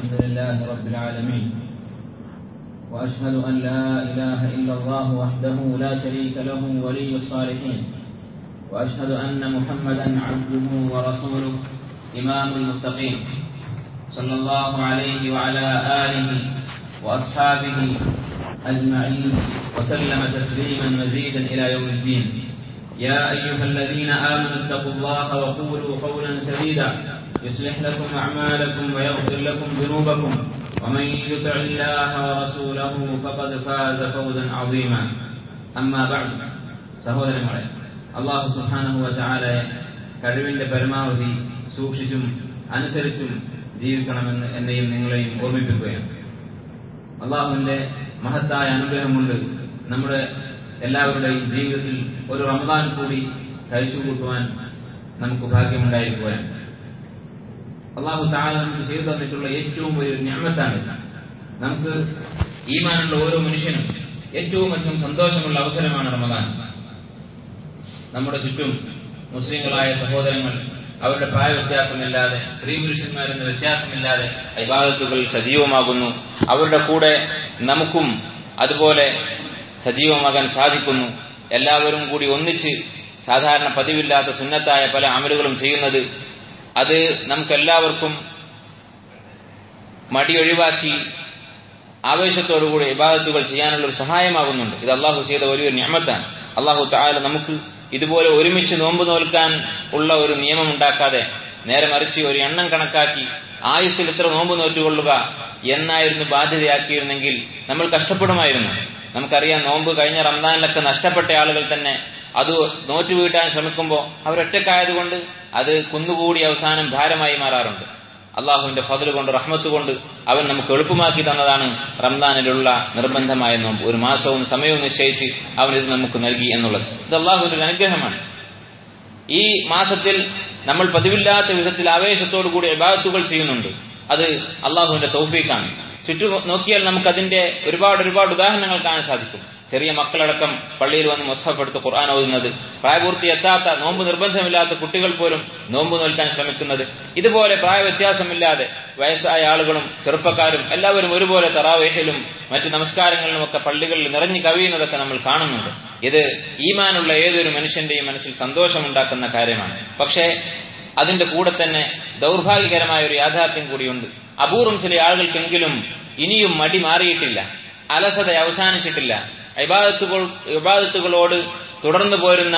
الحمد لله رب العالمين وأشهد أن لا إله إلا الله وحده لا شريك له ولي الصالحين وأشهد أن محمدا عبده ورسوله إمام المتقين صلى الله عليه وعلى آله وأصحابه أجمعين وسلم تسليما مزيدا إلى يوم الدين يا أيها الذين آمنوا اتقوا الله وقولوا قولا سديدا يصلح لكم أعمالكم ويغفر لكم ذنوبكم ومن يطع الله ورسوله فقد فاز فوزا عظيما أما بعد സഹോദരങ്ങളെ അള്ളാഹു സുഹാനഹുവ ചാലയെ കഴിവിന്റെ പരമാവധി സൂക്ഷിച്ചും അനുസരിച്ചും ജീവിക്കണമെന്ന് എന്നെയും നിങ്ങളെയും ഓർമ്മിപ്പിക്കുകയാണ് അള്ളാഹുവിന്റെ മഹത്തായ അനുഗ്രഹം കൊണ്ട് നമ്മുടെ എല്ലാവരുടെയും ജീവിതത്തിൽ ഒരു റമദാൻ കൂടി കഴിച്ചു കൂട്ടുവാൻ നമുക്ക് ഭാഗ്യമുണ്ടായിരിക്കുകയാണ് അള്ളാഹു താഴെ നമുക്ക് ചെയ്തു തന്നിട്ടുള്ള ഏറ്റവും വലിയ ഞാമത്താണ് നമുക്ക് ഈമാനുള്ള ഓരോ മനുഷ്യനും ഏറ്റവും അധികം സന്തോഷമുള്ള അവസരമാണ് റമദാൻ നമ്മുടെ ചുറ്റും മുസ്ലിങ്ങളായ സഹോദരങ്ങൾ അവരുടെ പ്രായ വ്യത്യാസമില്ലാതെ സ്ത്രീ പുരുഷന്മാരെന്ന വ്യത്യാസമില്ലാതെ ഇബാദത്തുകൾ സജീവമാകുന്നു അവരുടെ കൂടെ നമുക്കും അതുപോലെ സജീവമാകാൻ സാധിക്കുന്നു എല്ലാവരും കൂടി ഒന്നിച്ച് സാധാരണ പതിവില്ലാത്ത സുന്നത്തായ പല അമലുകളും ചെയ്യുന്നത് അത് നമുക്കെല്ലാവർക്കും മടി ഒഴിവാക്കി ആവേശത്തോടുകൂടി ഇബാദത്തുകൾ ചെയ്യാനുള്ള ഒരു സഹായമാകുന്നുണ്ട് ഇത് അള്ളാഹു ചെയ്ത വലിയൊരു ഞാമത്താണ് അള്ളാഹു താല നമുക്ക് ഇതുപോലെ ഒരുമിച്ച് നോമ്പ് നോൽക്കാൻ ഉള്ള ഒരു നിയമം ഉണ്ടാക്കാതെ നേരെ മറിച്ച് ഒരു എണ്ണം കണക്കാക്കി ആയുസ്സിൽ ഇത്ര നോമ്പ് നോറ്റുകൊള്ളുക എന്നായിരുന്നു ബാധ്യതയാക്കിയിരുന്നെങ്കിൽ നമ്മൾ കഷ്ടപ്പെടുമായിരുന്നു നമുക്കറിയാം നോമ്പ് കഴിഞ്ഞ റംദാനിലൊക്കെ നഷ്ടപ്പെട്ട ആളുകൾ തന്നെ അത് നോറ്റു വീട്ടാൻ ശ്രമിക്കുമ്പോൾ അവരൊറ്റക്കായതുകൊണ്ട് അത് കുന്നുകൂടി അവസാനം ഭാരമായി മാറാറുണ്ട് അള്ളാഹുവിന്റെ ഫതിൽ കൊണ്ട് റഹ്മത്ത് കൊണ്ട് അവൻ നമുക്ക് എളുപ്പമാക്കി തന്നതാണ് റംദാനിലുള്ള നിർബന്ധമായ നോമ്പ് ഒരു മാസവും സമയവും നിശ്ചയിച്ച് അവൻ ഇത് നമുക്ക് നൽകി എന്നുള്ളത് ഇത് അള്ളാഹുവിന്റെ ഒരു അനുഗ്രഹമാണ് ഈ മാസത്തിൽ നമ്മൾ പതിവില്ലാത്ത വിധത്തിൽ ആവേശത്തോടു കൂടി ഇബാദത്തുകൾ ചെയ്യുന്നുണ്ട് അത് അള്ളാഹുവിന്റെ തൗഫീഖാണ് ചുറ്റും നോക്കിയാൽ നമുക്ക് അതിന്റെ ഒരുപാട് ഒരുപാട് ഉദാഹരണങ്ങൾ കാണാൻ സാധിക്കും ചെറിയ മക്കളടക്കം പള്ളിയിൽ വന്ന് മുസ്തഫെടുത്ത് ഖുർആൻ ഓതുന്നത് പ്രായപൂർത്തി എത്താത്ത നോമ്പ് നിർബന്ധമില്ലാത്ത കുട്ടികൾ പോലും നോമ്പ് നോൽക്കാൻ ശ്രമിക്കുന്നത് ഇതുപോലെ പ്രായ വ്യത്യാസമില്ലാതെ വയസ്സായ ആളുകളും ചെറുപ്പക്കാരും എല്ലാവരും ഒരുപോലെ തറാവേഹിലും മറ്റു നമസ്കാരങ്ങളിലും ഒക്കെ പള്ളികളിൽ നിറഞ്ഞു കവിയുന്നതൊക്കെ നമ്മൾ കാണുന്നുണ്ട് ഇത് ഈമാനുള്ള ഏതൊരു മനുഷ്യന്റെയും മനസ്സിൽ സന്തോഷമുണ്ടാക്കുന്ന കാര്യമാണ് പക്ഷേ അതിന്റെ കൂടെ തന്നെ ദൗർഭാഗ്യകരമായ ഒരു യാഥാർത്ഥ്യം കൂടിയുണ്ട് അപൂർവം ചില ആളുകൾക്കെങ്കിലും ഇനിയും മടി മാറിയിട്ടില്ല അലസത അവസാനിച്ചിട്ടില്ല ഇബാദത്തുകൾ ഇബാദത്തുകളോട് തുടർന്നു പോരുന്ന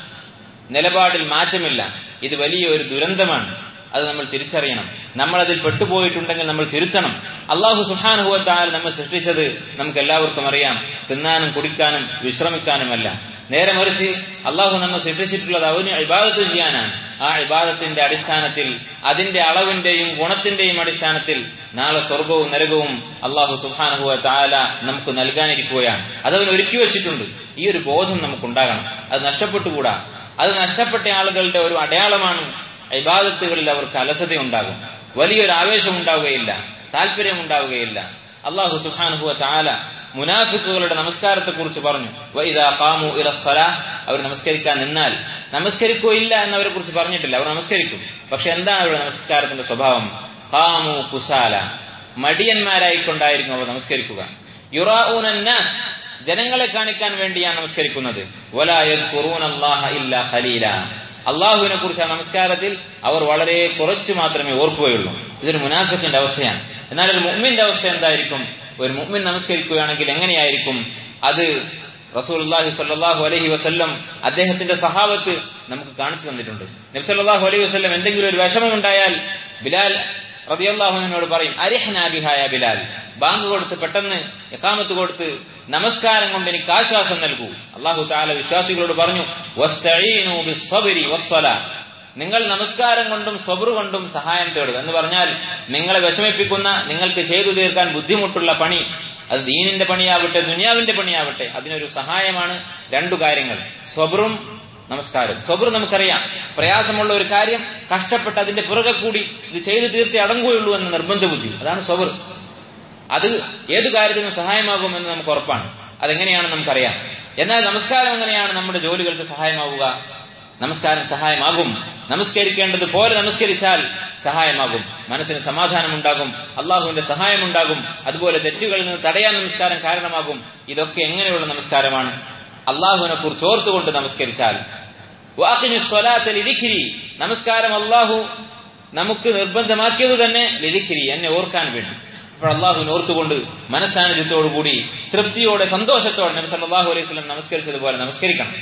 നിലപാടിൽ മാറ്റമില്ല ഇത് വലിയൊരു ദുരന്തമാണ് അത് നമ്മൾ തിരിച്ചറിയണം നമ്മൾ അതിൽ പെട്ടുപോയിട്ടുണ്ടെങ്കിൽ നമ്മൾ തിരുത്തണം അള്ളാഹു സുഹാനുഭവത്താൽ നമ്മൾ സൃഷ്ടിച്ചത് നമുക്ക് എല്ലാവർക്കും അറിയാം തിന്നാനും കുടിക്കാനും വിശ്രമിക്കാനുമല്ല നേരെ മറിച്ച് അള്ളാഹു നമ്മൾ സൃഷ്ടിച്ചിട്ടുള്ളത് അവന് ഇബാദത്ത് ചെയ്യാനാണ് ആ ഇബാദത്തിന്റെ അടിസ്ഥാനത്തിൽ അതിന്റെ അളവിന്റെയും ഗുണത്തിന്റെയും അടിസ്ഥാനത്തിൽ നാളെ സ്വർഗവും നരകവും അള്ളാഹു സുഹാനുഭവ താല നമുക്ക് നൽകാനിരിക്കുകയാണ് അതവൻ ഒരുക്കി വെച്ചിട്ടുണ്ട് ഈ ഒരു ബോധം നമുക്കുണ്ടാകണം അത് നഷ്ടപ്പെട്ടുകൂടാ അത് നഷ്ടപ്പെട്ട ആളുകളുടെ ഒരു അടയാളമാണ് ഇബാദത്തുകളിൽ അവർക്ക് അലസത ഉണ്ടാകും വലിയൊരു ആവേശം ഉണ്ടാവുകയില്ല താല്പര്യം ഉണ്ടാവുകയില്ല അള്ളാഹു സുഹാനുഭവ താല മുനാഫിക്കുകളുടെ നമസ്കാരത്തെ കുറിച്ച് പറഞ്ഞു അവർ നമസ്കരിക്കാൻ നിന്നാൽ നമസ്കരിക്കുകയില്ല എന്നവരെ കുറിച്ച് പറഞ്ഞിട്ടില്ല അവർ നമസ്കരിക്കും പക്ഷെ എന്താണ് അവരുടെ നമസ്കാരത്തിന്റെ സ്വഭാവം കാമു കുസാല മടിയന്മാരായിക്കൊണ്ടായിരിക്കും അവർ നമസ്കരിക്കുക യുറാഊനന്നാസ് ജനങ്ങളെ കാണിക്കാൻ വേണ്ടിയാണ് നമസ്കരിക്കുന്നത് അള്ളാഹുവിനെ കുറിച്ച് ആ നമസ്കാരത്തിൽ അവർ വളരെ കുറച്ചു മാത്രമേ ഓർക്കുകയുള്ളൂ ഇതൊരു മുനാഫത്തിന്റെ അവസ്ഥയാണ് എന്നാൽ ഒരു മുമ്മിന്റെ അവസ്ഥ എന്തായിരിക്കും ഒരു മുമ്മിൻ നമസ്കരിക്കുകയാണെങ്കിൽ എങ്ങനെയായിരിക്കും അത് റസൂൽഹി സല്ലാഹു അലഹി വസ്ല്ലം അദ്ദേഹത്തിന്റെ സഹാബത്ത് നമുക്ക് കാണിച്ചു തന്നിട്ടുണ്ട് നബ്സല്ലാഹു അലൈഹി വസ്ല്ലം എന്തെങ്കിലും ഒരു വിഷമമുണ്ടായാൽ ബിലാൽ റതിയല്ലാഹുവിനോട് പറയും അരിഹനാബിഹായ ബിലാൽ ബാങ്ക് കൊടുത്ത് പെട്ടെന്ന് എക്കാമത്ത് കൊടുത്ത് നമസ്കാരം കൊണ്ട് എനിക്ക് ആശ്വാസം നൽകൂ അള്ളാഹു താല വിശ്വാസികളോട് പറഞ്ഞു നിങ്ങൾ നമസ്കാരം കൊണ്ടും സ്വബറു കൊണ്ടും സഹായം തേടുക എന്ന് പറഞ്ഞാൽ നിങ്ങളെ വിഷമിപ്പിക്കുന്ന നിങ്ങൾക്ക് ചെയ്തു തീർക്കാൻ ബുദ്ധിമുട്ടുള്ള പണി അത് ദീനിന്റെ പണിയാവട്ടെ ദുനിയാവിന്റെ പണിയാവട്ടെ അതിനൊരു സഹായമാണ് രണ്ടു കാര്യങ്ങൾ സ്വബറും നമസ്കാരം സ്വബർ നമുക്കറിയാം പ്രയാസമുള്ള ഒരു കാര്യം കഷ്ടപ്പെട്ട് അതിന്റെ പുറകെ കൂടി ഇത് ചെയ്തു തീർത്തി അടങ്ങുകയുള്ളൂ എന്ന നിർബന്ധ ബുദ്ധി അതാണ് സ്വബർ അത് ഏതു കാര്യത്തിനും സഹായമാകുമെന്ന് നമുക്ക് ഉറപ്പാണ് അതെങ്ങനെയാണെന്ന് നമുക്കറിയാം എന്നാൽ നമസ്കാരം എങ്ങനെയാണ് നമ്മുടെ ജോലികൾക്ക് സഹായമാവുക നമസ്കാരം സഹായമാകും നമസ്കരിക്കേണ്ടത് പോലെ നമസ്കരിച്ചാൽ സഹായമാകും മനസ്സിന് സമാധാനമുണ്ടാകും അള്ളാഹുവിന്റെ സഹായമുണ്ടാകും അതുപോലെ തെറ്റുകളിൽ നിന്ന് തടയാൻ നമസ്കാരം കാരണമാകും ഇതൊക്കെ എങ്ങനെയുള്ള നമസ്കാരമാണ് അള്ളാഹുവിനെ കുറിച്ച് ഓർത്തുകൊണ്ട് നമസ്കരിച്ചാൽ ലിരിഖിരി നമസ്കാരം അള്ളാഹു നമുക്ക് നിർബന്ധമാക്കിയത് തന്നെ ലിരിഖിരി എന്നെ ഓർക്കാൻ വേണ്ടി അപ്പോൾ അള്ളാഹുവിനെ ഓർത്തുകൊണ്ട് മനസ്സാന്നിധ്യത്തോടുകൂടി തൃപ്തിയോടെ സന്തോഷത്തോടെ നബി സല്ലല്ലാഹു അലൈഹി വസല്ലം നമസ്കരിച്ചതുപോലെ നമസ്കരിക്കണം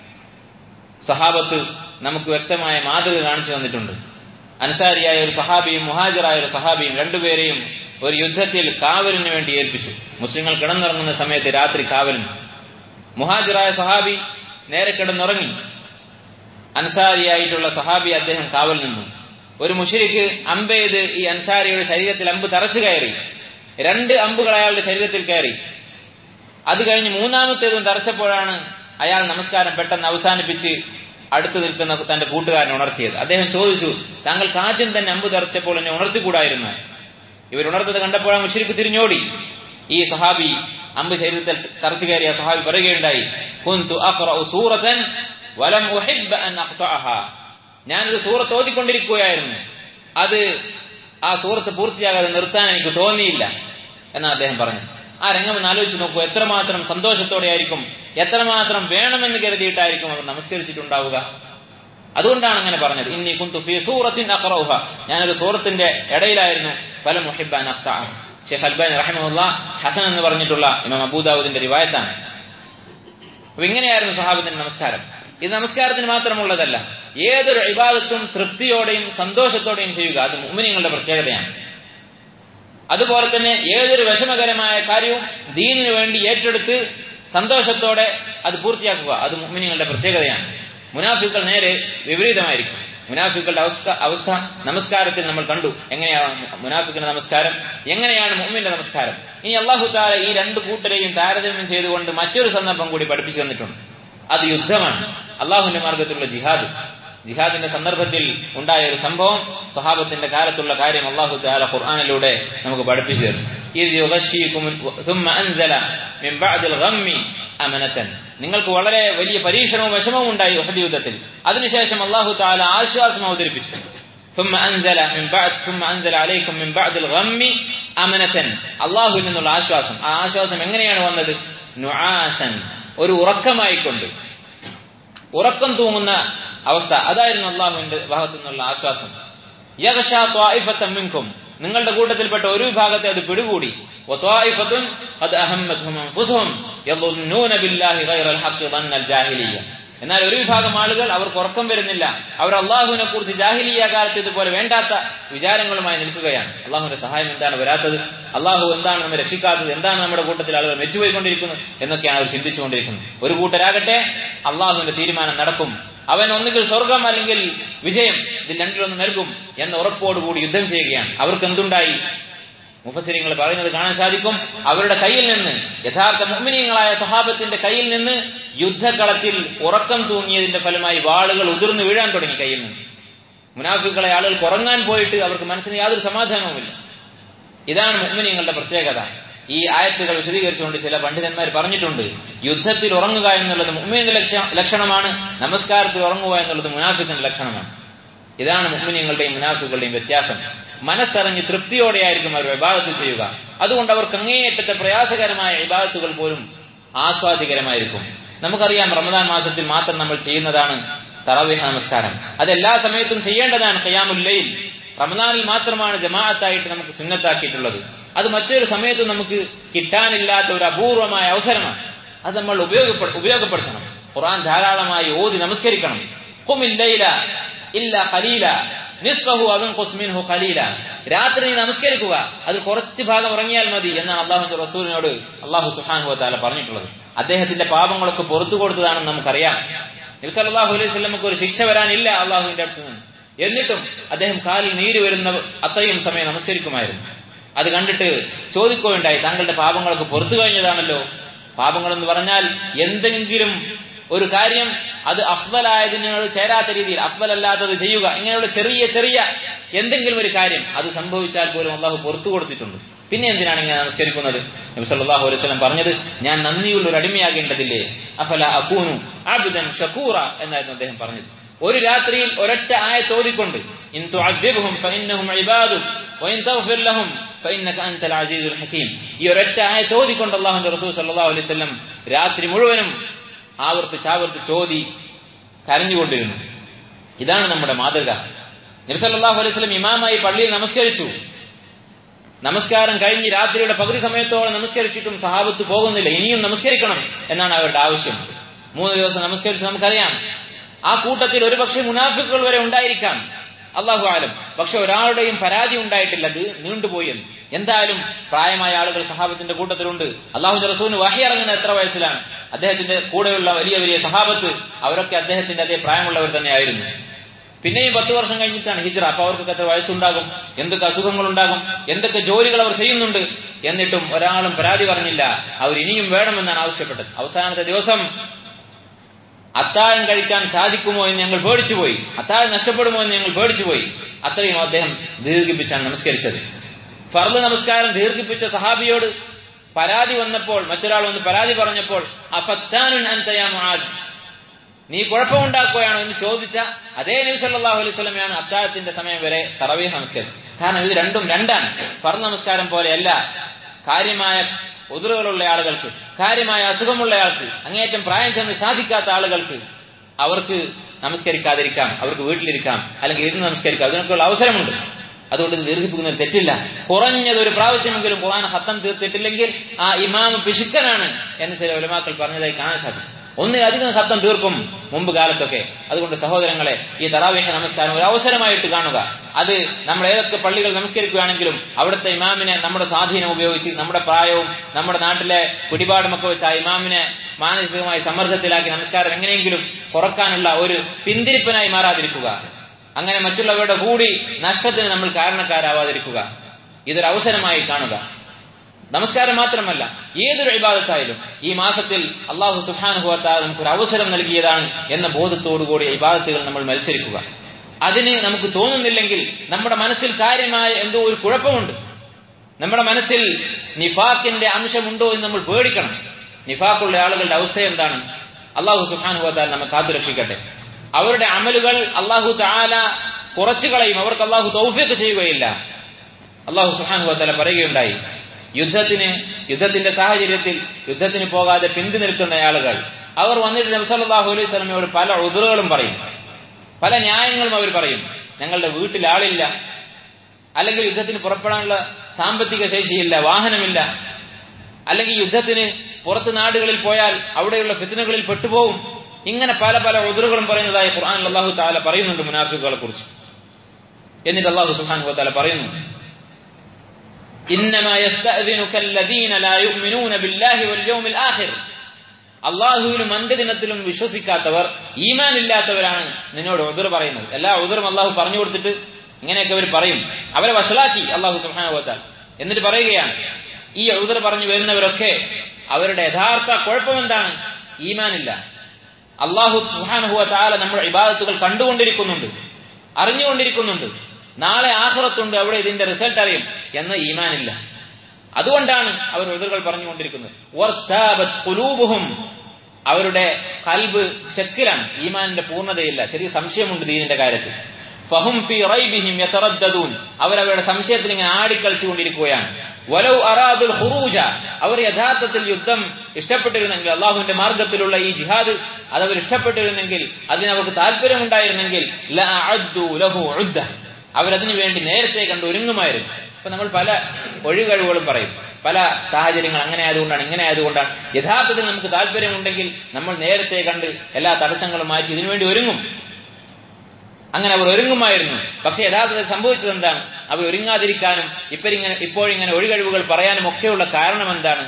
സഹാബത്ത് നമുക്ക് വ്യക്തമായ മാതൃക കാണിച്ചു തന്നിട്ടുണ്ട് അൻസാരിയായ ഒരു സഹാബിയും മുഹാജിറായ ഒരു സഹാബിയും രണ്ടുപേരെയും ഒരു യുദ്ധത്തിൽ കാവലിന് വേണ്ടി ഏൽപ്പിച്ചു മുസ്ലിങ്ങൾ കിടന്നിറങ്ങുന്ന സമയത്ത് രാത്രി കാവലിന് മുഹാജിറായ സഹാബി നേരെ കിടന്നുറങ്ങി അൻസാരിയായിട്ടുള്ള സഹാബി അദ്ദേഹം കാവൽ നിന്നു ഒരു മുഷിരിക്ക് അമ്പെയ്ത് ഈ അൻസാരിയുടെ ശരീരത്തിൽ അമ്പ് തറച്ചു കയറി രണ്ട് അമ്പുകൾ അയാളുടെ ശരീരത്തിൽ കയറി അത് കഴിഞ്ഞ് മൂന്നാമത്തേതും തറച്ചപ്പോഴാണ് അയാൾ നമസ്കാരം പെട്ടെന്ന് അവസാനിപ്പിച്ച് അടുത്ത് നിൽക്കുന്ന തന്റെ കൂട്ടുകാരനെ ഉണർത്തിയത് അദ്ദേഹം ചോദിച്ചു താങ്കൾക്ക് ആദ്യം തന്നെ അമ്പ് തറച്ചപ്പോൾ എന്നെ ഉണർത്തിക്കൂടായിരുന്നു ഇവർ ഉണർത്തത് കണ്ടപ്പോഴാണ് മുഷിരിക്ക് തിരിഞ്ഞോടി ഈ സഹാബി അമ്പ് ശരീരത്തിൽ തറച്ചു കയറിയ സഹാബി പറയുകയുണ്ടായി കുന്തു അഖ്റഉ സൂറതൻ വലം ഉഹിബ്ബ അൻ അഖ്തഅഹ ഞാനൊരു സൂറത്ത് ഓതിക്കൊണ്ടിരിക്കുകയായിരുന്നു അത് ആ സൂറത്ത് പൂർത്തിയാകാതെ നിർത്താൻ എനിക്ക് തോന്നിയില്ല എന്നാണ് അദ്ദേഹം പറഞ്ഞത് ആ രംഗം ഒന്ന് ആലോചിച്ച് നോക്കൂ എത്രമാത്രം സന്തോഷത്തോടെയായിരിക്കും എത്രമാത്രം വേണമെന്ന് കരുതിയിട്ടായിരിക്കും അവർ നമസ്കരിച്ചിട്ടുണ്ടാവുക അതുകൊണ്ടാണ് അങ്ങനെ പറഞ്ഞത് ഇന്നി കുന്തു ഫി സൂറത്തിൻ അഖറൗഹ ഞാനൊരു സൂറത്തിന്റെ ഇടയിലായിരുന്നു ഫല മുഹിബാൻ അഖ്തഅഹ ഷെയ്ഖ് അൽബാനി റഹിമുള്ള ഹസൻ എന്ന് പറഞ്ഞിട്ടുള്ള ഇമാം അബൂദാവൂദിന്റെ റിവായത്താണ് അപ്പൊ ഇങ്ങനെയായിരുന്നു സഹാബത്തിന്റെ നമസ്കാരം ഇത് നമസ്കാരത്തിന് മാത്രമുള്ളതല്ല ഏതൊരു ഇബാദത്തും തൃപ്തിയോടെയും സന്തോഷത്തോടെയും ചെയ്യുക അത് മുഅ്മിനീങ്ങളുടെ പ്രത്യേകതയാണ് അതുപോലെ തന്നെ ഏതൊരു വിഷമകരമായ കാര്യവും ദീനിനു വേണ്ടി ഏറ്റെടുത്ത് സന്തോഷത്തോടെ അത് പൂർത്തിയാക്കുക അത് മുഅ്മിനീങ്ങളുടെ പ്രത്യേകതയാണ് മുനാഫിക്കൾ നേരെ വിപരീതമായിരിക്കും മുനാഫിക്കളുടെ അവസ്ഥ അവസ്ഥ നമസ്കാരത്തിൽ നമ്മൾ കണ്ടു എങ്ങനെയാണ് മുനാഫിക്കിന്റെ നമസ്കാരം എങ്ങനെയാണ് മുമ്മിന്റെ നമസ്കാരം ഇനി അള്ളാഹു താല ഈ രണ്ട് കൂട്ടരെയും താരതമ്യം ചെയ്തുകൊണ്ട് മറ്റൊരു സന്ദർഭം കൂടി പഠിപ്പിച്ചു തന്നിട്ടുണ്ട് അത് യുദ്ധമാണ് അള്ളാഹുവിന്റെ മാർഗത്തിലുള്ള ജിഹാദ് ജിഹാദിന്റെ സന്ദർഭത്തിൽ ഉണ്ടായ ഒരു സംഭവം സ്വഹാബത്തിന്റെ കാലത്തുള്ള കാര്യം അള്ളാഹു താല ഖുർആാനിലൂടെ നമുക്ക് പഠിപ്പിച്ചു തരും അമനത്തൻ നിങ്ങൾക്ക് വളരെ വലിയ പരീക്ഷണവും വിഷമവും ഉണ്ടായി ഉഹദ് യുദ്ധത്തിൽ അതിനുശേഷം അള്ളാഹു താല ആശ്വാസം അവതരിപ്പിച്ചു ثم أنزل من بعد ثم أنزل عليكم من بعد الغم أمنة അള്ളാഹുവിൽ നിന്നുള്ള ആശ്വാസം ആ ആശ്വാസം എങ്ങനെയാണ് വന്നത് നുആസൻ ഒരു ഉറക്കമായിക്കൊണ്ട് ഉറക്കം തൂങ്ങുന്ന അവസ്ഥ അതായിരുന്നു അള്ളാഹുവിന്റെ ഭാഗത്തു നിന്നുള്ള ആശ്വാസം യഗഷാ ത്വായിഫത്തം മിൻകും നിങ്ങളുടെ കൂട്ടത്തിൽപ്പെട്ട ഒരു വിഭാഗത്തെ അത് പിടികൂടി വത്വായിഫത്തുൻ അത് അഹമ്മദുഹും അൻഫുസുഹും യظنون بالله غير الحق ظن الجاهليه എന്നാൽ ഒരു വിഭാഗം ആളുകൾ അവർക്ക് ഉറക്കം വരുന്നില്ല അവർ അള്ളാഹുവിനെ കുറിച്ച് ജാഹിലിയ കാലത്ത് ഇതുപോലെ വേണ്ടാത്ത വിചാരങ്ങളുമായി നിൽക്കുകയാണ് അള്ളാഹുവിന്റെ സഹായം എന്താണ് വരാത്തത് അള്ളാഹു എന്താണ് നമ്മെ രക്ഷിക്കാത്തത് എന്താണ് നമ്മുടെ കൂട്ടത്തിൽ ആളുകൾ മെച്ചുപോയിക്കൊണ്ടിരിക്കുന്നത് എന്നൊക്കെയാണ് അവർ ചിന്തിച്ചുകൊണ്ടിരിക്കുന്നത് ഒരു കൂട്ടരാകട്ടെ അള്ളാഹുവിന്റെ തീരുമാനം നടക്കും അവൻ ഒന്നുകിൽ സ്വർഗം അല്ലെങ്കിൽ വിജയം ഇതിൽ രണ്ടിലൊന്ന് നൽകും എന്ന ഉറപ്പോടുകൂടി യുദ്ധം ചെയ്യുകയാണ് അവർക്ക് എന്തുണ്ടായി മുഫസിരിങ്ങൾ പറയുന്നത് കാണാൻ സാധിക്കും അവരുടെ കയ്യിൽ നിന്ന് യഥാർത്ഥ മുഅ്മിനീങ്ങളായ സഹാബത്തിന്റെ കയ്യിൽ നിന്ന് യുദ്ധകളത്തിൽ ഉറക്കം തൂങ്ങിയതിന്റെ ഫലമായി വാളുകൾ ഉതിർന്നു വീഴാൻ തുടങ്ങി കയ്യിൽ നിന്ന് മുനാഫിക്കളെ ആളുകൾക്ക് ഉറങ്ങാൻ പോയിട്ട് അവർക്ക് മനസ്സിന് യാതൊരു സമാധാനവുമില്ല ഇതാണ് മുഅ്മിനീങ്ങളുടെ പ്രത്യേകത ഈ ആയത്തുകൾ വിശദീകരിച്ചുകൊണ്ട് ചില പണ്ഡിതന്മാർ പറഞ്ഞിട്ടുണ്ട് യുദ്ധത്തിൽ ഉറങ്ങുക എന്നുള്ളത് മുഅ്മിനിന്റെ ലക്ഷണമാണ് നമസ്കാരത്തിൽ ഉറങ്ങുക എന്നുള്ളത് മുനാഫിക്കിന്റെ ലക്ഷണമാണ് ഇതാണ് മുഅ്മിനീങ്ങളുടെയും മുനാഫികളുടെയും വ്യത്യാസം മനസ്സറിഞ്ഞ് തൃപ്തിയോടെയായിരിക്കും അവർ വിവാദത്ത് ചെയ്യുക അതുകൊണ്ട് അവർക്ക് അങ്ങേയറ്റത്തെ പ്രയാസകരമായ വിവാദത്തുകൾ പോലും ആസ്വാദികരമായിരിക്കും നമുക്കറിയാം റമദാൻ മാസത്തിൽ മാത്രം നമ്മൾ ചെയ്യുന്നതാണ് തറവിഹ നമസ്കാരം അതെല്ലാ സമയത്തും ചെയ്യേണ്ടതാണ് ഖയാമുല്ലയിൽ റമദാനിൽ മാത്രമാണ് ജമാഅത്തായിട്ട് നമുക്ക് സുന്നത്താക്കിയിട്ടുള്ളത് അത് മറ്റൊരു സമയത്ത് നമുക്ക് കിട്ടാനില്ലാത്ത ഒരു അപൂർവമായ അവസരമാണ് അത് നമ്മൾ ഉപയോഗപ്പെ ഉപയോഗപ്പെടുത്തണം ഖുർആൻ ധാരാളമായി ഓതി നമസ്കരിക്കണം ഖുമില്ലൈല ഇല്ല ഖലീല നിസ്ഫഹു അവൻ ഖുസ്മിൻഹു ഖലീല രാത്രി നീ നമസ്കരിക്കുക അത് കുറച്ച് ഭാഗം ഉറങ്ങിയാൽ മതി എന്നാണ് അള്ളാഹുന്റെ റസൂലിനോട് അള്ളാഹു സുഹാൻഹു താല പറഞ്ഞിട്ടുള്ളത് അദ്ദേഹത്തിന്റെ പാപങ്ങളൊക്കെ പുറത്തു കൊടുത്തതാണെന്ന് നമുക്കറിയാം നബി സല്ലല്ലാഹു അലൈഹി വസല്ലമക്ക് ഒരു ശിക്ഷ വരാനില്ല അള്ളാഹുവിന്റെ അടുത്ത് നിന്ന് എന്നിട്ടും അദ്ദേഹം കാലിൽ നീര് വരുന്ന അത്രയും സമയം നമസ്കരിക്കുമായിരുന്നു അത് കണ്ടിട്ട് ചോദിക്കുകയുണ്ടായി താങ്കളുടെ പാപങ്ങളൊക്കെ പുറത്തു കഴിഞ്ഞതാണല്ലോ പാപങ്ങൾ എന്ന് പറഞ്ഞാൽ എന്തെങ്കിലും ഒരു കാര്യം അത് അഫ്വലായതിനോട് ചേരാത്ത രീതിയിൽ അഫ്വലല്ലാത്തത് ചെയ്യുക ഇങ്ങനെയുള്ള ചെറിയ ചെറിയ എന്തെങ്കിലും ഒരു കാര്യം അത് സംഭവിച്ചാൽ പോലും അള്ളാഹു പുറത്തു കൊടുത്തിട്ടുണ്ട് പിന്നെ എന്തിനാണ് ഇങ്ങനെ നമസ്കരിക്കുന്നത് നബി സല്ലല്ലാഹു അലൈഹി വസല്ലം പറഞ്ഞത് ഞാൻ നന്ദിയുള്ള ഒരു അടിമയാകേണ്ടതില്ലേ അഫല അകൂനു അബ്ദൻ ഷക്കൂറ എന്നായിരുന്നു അദ്ദേഹം പറഞ്ഞത് ഒരു രാത്രിയിൽ ഒരൊറ്റ ആയ തോതിക്കൊണ്ട് ഇൻ തുഅദ്ദിബ്ഹും ഫഇന്നഹും ഇബാദുക് വഇൻ തഗ്ഫിർ ലഹും ഫഇന്നക അൻതൽ അസീസുൽ ഹകീം ഈ ഒരൊറ്റ ആയ തോതിക്കൊണ്ട് അല്ലാഹുവിന്റെ റസൂൽ സല്ലല്ലാഹു അലൈഹി വസല്ലം രാത്രി മുഴുവനും ആവർത്തിച്ച് ആവർത്തിച്ച് ചോദി കരഞ്ഞുകൊണ്ടിരുന്നു ഇതാണ് നമ്മുടെ മാതൃക നബി സല്ലല്ലാഹു അലൈഹി വസല്ലം ഇമാമായി പള്ളിയിൽ നമസ്കരിച്ചു നമസ്കാരം കഴിഞ്ഞ് രാത്രിയുടെ പകുതി സമയത്തോളം നമസ്കരിച്ചിട്ടും സഹാബത്ത് പോകുന്നില്ല ഇനിയും നമസ്കരിക്കണം എന്നാണ് അവരുടെ ആവശ്യം മൂന്ന് ദിവസം നമസ്കരിച്ച് നമുക്കറിയാം ആ കൂട്ടത്തിൽ ഒരുപക്ഷെ മുനാഫിക്കുകൾ വരെ ഉണ്ടായിരിക്കാം അള്ളാഹു ആലം പക്ഷെ ഒരാളുടെയും പരാതി ഉണ്ടായിട്ടില്ല അത് നീണ്ടുപോയി എന്ന് എന്തായാലും പ്രായമായ ആളുകൾ സഹാബത്തിന്റെ കൂട്ടത്തിലുണ്ട് അള്ളാഹു റസൂന് വഹി ഇറങ്ങുന്ന എത്ര വയസ്സിലാണ് അദ്ദേഹത്തിന്റെ കൂടെയുള്ള വലിയ വലിയ സഹാബത്ത് അവരൊക്കെ അദ്ദേഹത്തിന്റെ അതേ പ്രായമുള്ളവർ തന്നെയായിരുന്നു പിന്നെയും പത്ത് വർഷം കഴിഞ്ഞിട്ടാണ് ഹിജ്റ അപ്പൊ അവർക്കൊക്കെ എത്ര വയസ്സുണ്ടാകും എന്തൊക്കെ അസുഖങ്ങൾ ഉണ്ടാകും എന്തൊക്കെ ജോലികൾ അവർ ചെയ്യുന്നുണ്ട് എന്നിട്ടും ഒരാളും പരാതി പറഞ്ഞില്ല അവർ ഇനിയും വേണമെന്നാണ് ആവശ്യപ്പെട്ടത് അവസാനത്തെ ദിവസം അത്താഴം കഴിക്കാൻ സാധിക്കുമോ എന്ന് ഞങ്ങൾ പേടിച്ചുപോയി അത്താഴം നഷ്ടപ്പെടുമോ എന്ന് ഞങ്ങൾ പേടിച്ചുപോയി അത്രയും അദ്ദേഹം ദീർഘിപ്പിച്ചാണ് നമസ്കരിച്ചത് ഫർദ് നമസ്കാരം ദീർഘിപ്പിച്ച സഹാബിയോട് പരാതി വന്നപ്പോൾ മറ്റൊരാൾ വന്ന് പരാതി പറഞ്ഞപ്പോൾ അഫത്താനുൻ അൻതയാ മുആദ് നീ കുഴപ്പമുണ്ടാക്കുകയാണോ എന്ന് ചോദിച്ച അതേ നബി സല്ലല്ലാഹു അലൈഹി വസല്ലമയാണ് അത്താഴത്തിന്റെ സമയം വരെ തറവീഹ് നമസ്കരിച്ചത് കാരണം ഇത് രണ്ടും രണ്ടാണ് ഫർദ് നമസ്കാരം പോലെയല്ല കാര്യമായ ഉതിറുകളുള്ള ആളുകൾക്ക് കാര്യമായ അസുഖമുള്ള ആൾക്ക് അങ്ങേയറ്റം പ്രായം ചെന്ന് സാധിക്കാത്ത ആളുകൾക്ക് അവർക്ക് നമസ്കരിക്കാതിരിക്കാം അവർക്ക് വീട്ടിലിരിക്കാം അല്ലെങ്കിൽ ഇരുന്ന് നമസ്കരിക്കാം അതിനൊക്കെയുള്ള അവസരമുണ്ട് അതുകൊണ്ട് ഇത് ദീർഘിപ്പിക്കുന്നതിൽ തെറ്റില്ല കുറഞ്ഞത് ഒരു പ്രാവശ്യമെങ്കിലും ഖുർആൻ ഹത്തം തീർത്തിട്ടില്ലെങ്കിൽ ആ ഇമാം പിശുക്കനാണ് എന്ന് ചില ഉലമാക്കൾ പറഞ്ഞതായി കാണാൻ സാധിക്കും ഒന്നിലധികം ഹത്തം തീർക്കും മുമ്പ് കാലത്തൊക്കെ അതുകൊണ്ട് സഹോദരങ്ങളെ ഈ തറാവേഹ നമസ്കാരം ഒരു അവസരമായിട്ട് കാണുക അത് നമ്മൾ ഏതൊക്കെ പള്ളികൾ നമസ്കരിക്കുകയാണെങ്കിലും അവിടുത്തെ ഇമാമിനെ നമ്മുടെ സ്വാധീനം ഉപയോഗിച്ച് നമ്മുടെ പ്രായവും നമ്മുടെ നാട്ടിലെ പിടിപാടുമൊക്കെ വെച്ച് ആ ഇമാമിനെ മാനസികമായി സമ്മർദ്ദത്തിലാക്കി നമസ്കാരം എങ്ങനെയെങ്കിലും കുറക്കാനുള്ള ഒരു പിന്തിരിപ്പനായി മാറാതിരിക്കുക അങ്ങനെ മറ്റുള്ളവരുടെ കൂടി നഷ്ടത്തിന് നമ്മൾ കാരണക്കാരാവാതിരിക്കുക ഇതൊരു അവസരമായി കാണുക നമസ്കാരം മാത്രമല്ല ഏതൊരു ഇബാദത്തായാലും ഈ മാസത്തിൽ അള്ളാഹു സുഹാനുഭവത്താൽ നമുക്ക് ഒരു അവസരം നൽകിയതാണ് എന്ന ബോധത്തോടുകൂടി ഇബാദത്തുകൾ നമ്മൾ മത്സരിക്കുക അതിന് നമുക്ക് തോന്നുന്നില്ലെങ്കിൽ നമ്മുടെ മനസ്സിൽ കാര്യമായ എന്തോ ഒരു കുഴപ്പമുണ്ട് നമ്മുടെ മനസ്സിൽ നിഫാക്കിന്റെ അംശമുണ്ടോ എന്ന് നമ്മൾ പേടിക്കണം നിഫാക്കുള്ള ആളുകളുടെ അവസ്ഥ എന്താണ് അള്ളാഹു സുഹാനുഭവത്താൽ നമ്മെ കാത്തുരക്ഷിക്കട്ടെ അവരുടെ അമലുകൾ അള്ളാഹു താല കുറച്ചു കളയും അവർക്ക് അള്ളാഹു തൗഫീഖ് ചെയ്യുകയില്ല അള്ളാഹു സുഹാനുഭവത്താല പറയുകയുണ്ടായി യുദ്ധത്തിന് യുദ്ധത്തിന്റെ സാഹചര്യത്തിൽ യുദ്ധത്തിന് പോകാതെ പിന്തു നിൽക്കുന്ന ആളുകൾ അവർ വന്നിട്ട് നബ്സല്ലാഹു അലൈഹി സ്വലമയോട് പല ഉതിറുകളും പറയും പല ന്യായങ്ങളും അവർ പറയും ഞങ്ങളുടെ വീട്ടിൽ ആളില്ല അല്ലെങ്കിൽ യുദ്ധത്തിന് പുറപ്പെടാനുള്ള സാമ്പത്തിക ശേഷിയില്ല വാഹനമില്ല അല്ലെങ്കിൽ യുദ്ധത്തിന് പുറത്ത് നാടുകളിൽ പോയാൽ അവിടെയുള്ള ഫിത്തിനുകളിൽ പെട്ടുപോകും ഇങ്ങനെ പല പല ഉതിറുകളും പറയുന്നതായി ഖുർആൻ അള്ളാഹു താല പറയുന്നുണ്ട് മുനാഫിക്കുകളെ കുറിച്ച് എന്നിട്ട് അള്ളാഹു സുഹാൻ താല പറയുന്നു إنما يستأذنك الذين لا يؤمنون بالله واليوم الآخر അള്ളാഹുവിനും അന്ത്യദിനത്തിലും വിശ്വസിക്കാത്തവർ ഈമാൻ ഇല്ലാത്തവരാണ് നിന്നോട് ഉദർ പറയുന്നത് എല്ലാ ഉദറും അള്ളാഹു പറഞ്ഞു കൊടുത്തിട്ട് ഇങ്ങനെയൊക്കെ അവർ പറയും അവരെ വഷളാക്കി അള്ളാഹു സുഹാനുഭവത്താൽ എന്നിട്ട് പറയുകയാണ് ഈ ഉദർ പറഞ്ഞു വരുന്നവരൊക്കെ അവരുടെ യഥാർത്ഥ കുഴപ്പമെന്താണ് ഈമാനില്ല അള്ളാഹു സുഹാനുഭവത്താല നമ്മുടെ ഇബാദത്തുകൾ കണ്ടുകൊണ്ടിരിക്കുന്നുണ്ട് അറിഞ്ഞുകൊണ്ടിരിക്കുന്നുണ്ട് നാളെ ആഹ്റത്തുണ്ട് അവിടെ ഇതിന്റെ റിസൾട്ട് അറിയും എന്ന ഈമാനില്ല അതുകൊണ്ടാണ് അവർ ഉതിർകൾ പറഞ്ഞുകൊണ്ടിരിക്കുന്നത് അവരുടെ കൽബ് ശക്കിലാണ് ഈമാനിന്റെ പൂർണ്ണതയില്ല ചെറിയ സംശയമുണ്ട് ദീനിന്റെ കാര്യത്തിൽ ഫഹും ഫി റൈബിഹിം യതറദ്ദദൂൻ അവരവരുടെ സംശയത്തിൽ ഇങ്ങനെ ആടിക്കളിച്ചുകൊണ്ടിരിക്കുകയാണ് വലൗ അറാദുൽ ഹുറൂജ അവർ യഥാർത്ഥത്തിൽ യുദ്ധം ഇഷ്ടപ്പെട്ടിരുന്നെങ്കിൽ അള്ളാഹുവിന്റെ മാർഗത്തിലുള്ള ഈ ജിഹാദ് അതവർ ഇഷ്ടപ്പെട്ടിരുന്നെങ്കിൽ അതിനവർക്ക് താല്പര്യമുണ്ടായിരുന്നെങ്കിൽ ലഹു അവരതിനു വേണ്ടി നേരത്തെ കണ്ട് ഒരുങ്ങുമായിരുന്നു അപ്പൊ നമ്മൾ പല ഒഴികഴിവുകളും പറയും പല സാഹചര്യങ്ങൾ അങ്ങനെ ആയതുകൊണ്ടാണ് ഇങ്ങനെ ആയതുകൊണ്ടാണ് യഥാർത്ഥത്തിൽ നമുക്ക് താല്പര്യമുണ്ടെങ്കിൽ നമ്മൾ നേരത്തെ കണ്ട് എല്ലാ തടസ്സങ്ങളും മാറ്റി ഇതിനുവേണ്ടി ഒരുങ്ങും അങ്ങനെ അവർ ഒരുങ്ങുമായിരുന്നു പക്ഷെ യഥാർത്ഥത്തിൽ സംഭവിച്ചത് എന്താണ് അവർ ഒരുങ്ങാതിരിക്കാനും ഇപ്പരിങ്ങനെ ഇപ്പോഴിങ്ങനെ ഒഴികഴിവുകൾ പറയാനും ഒക്കെയുള്ള കാരണം എന്താണ്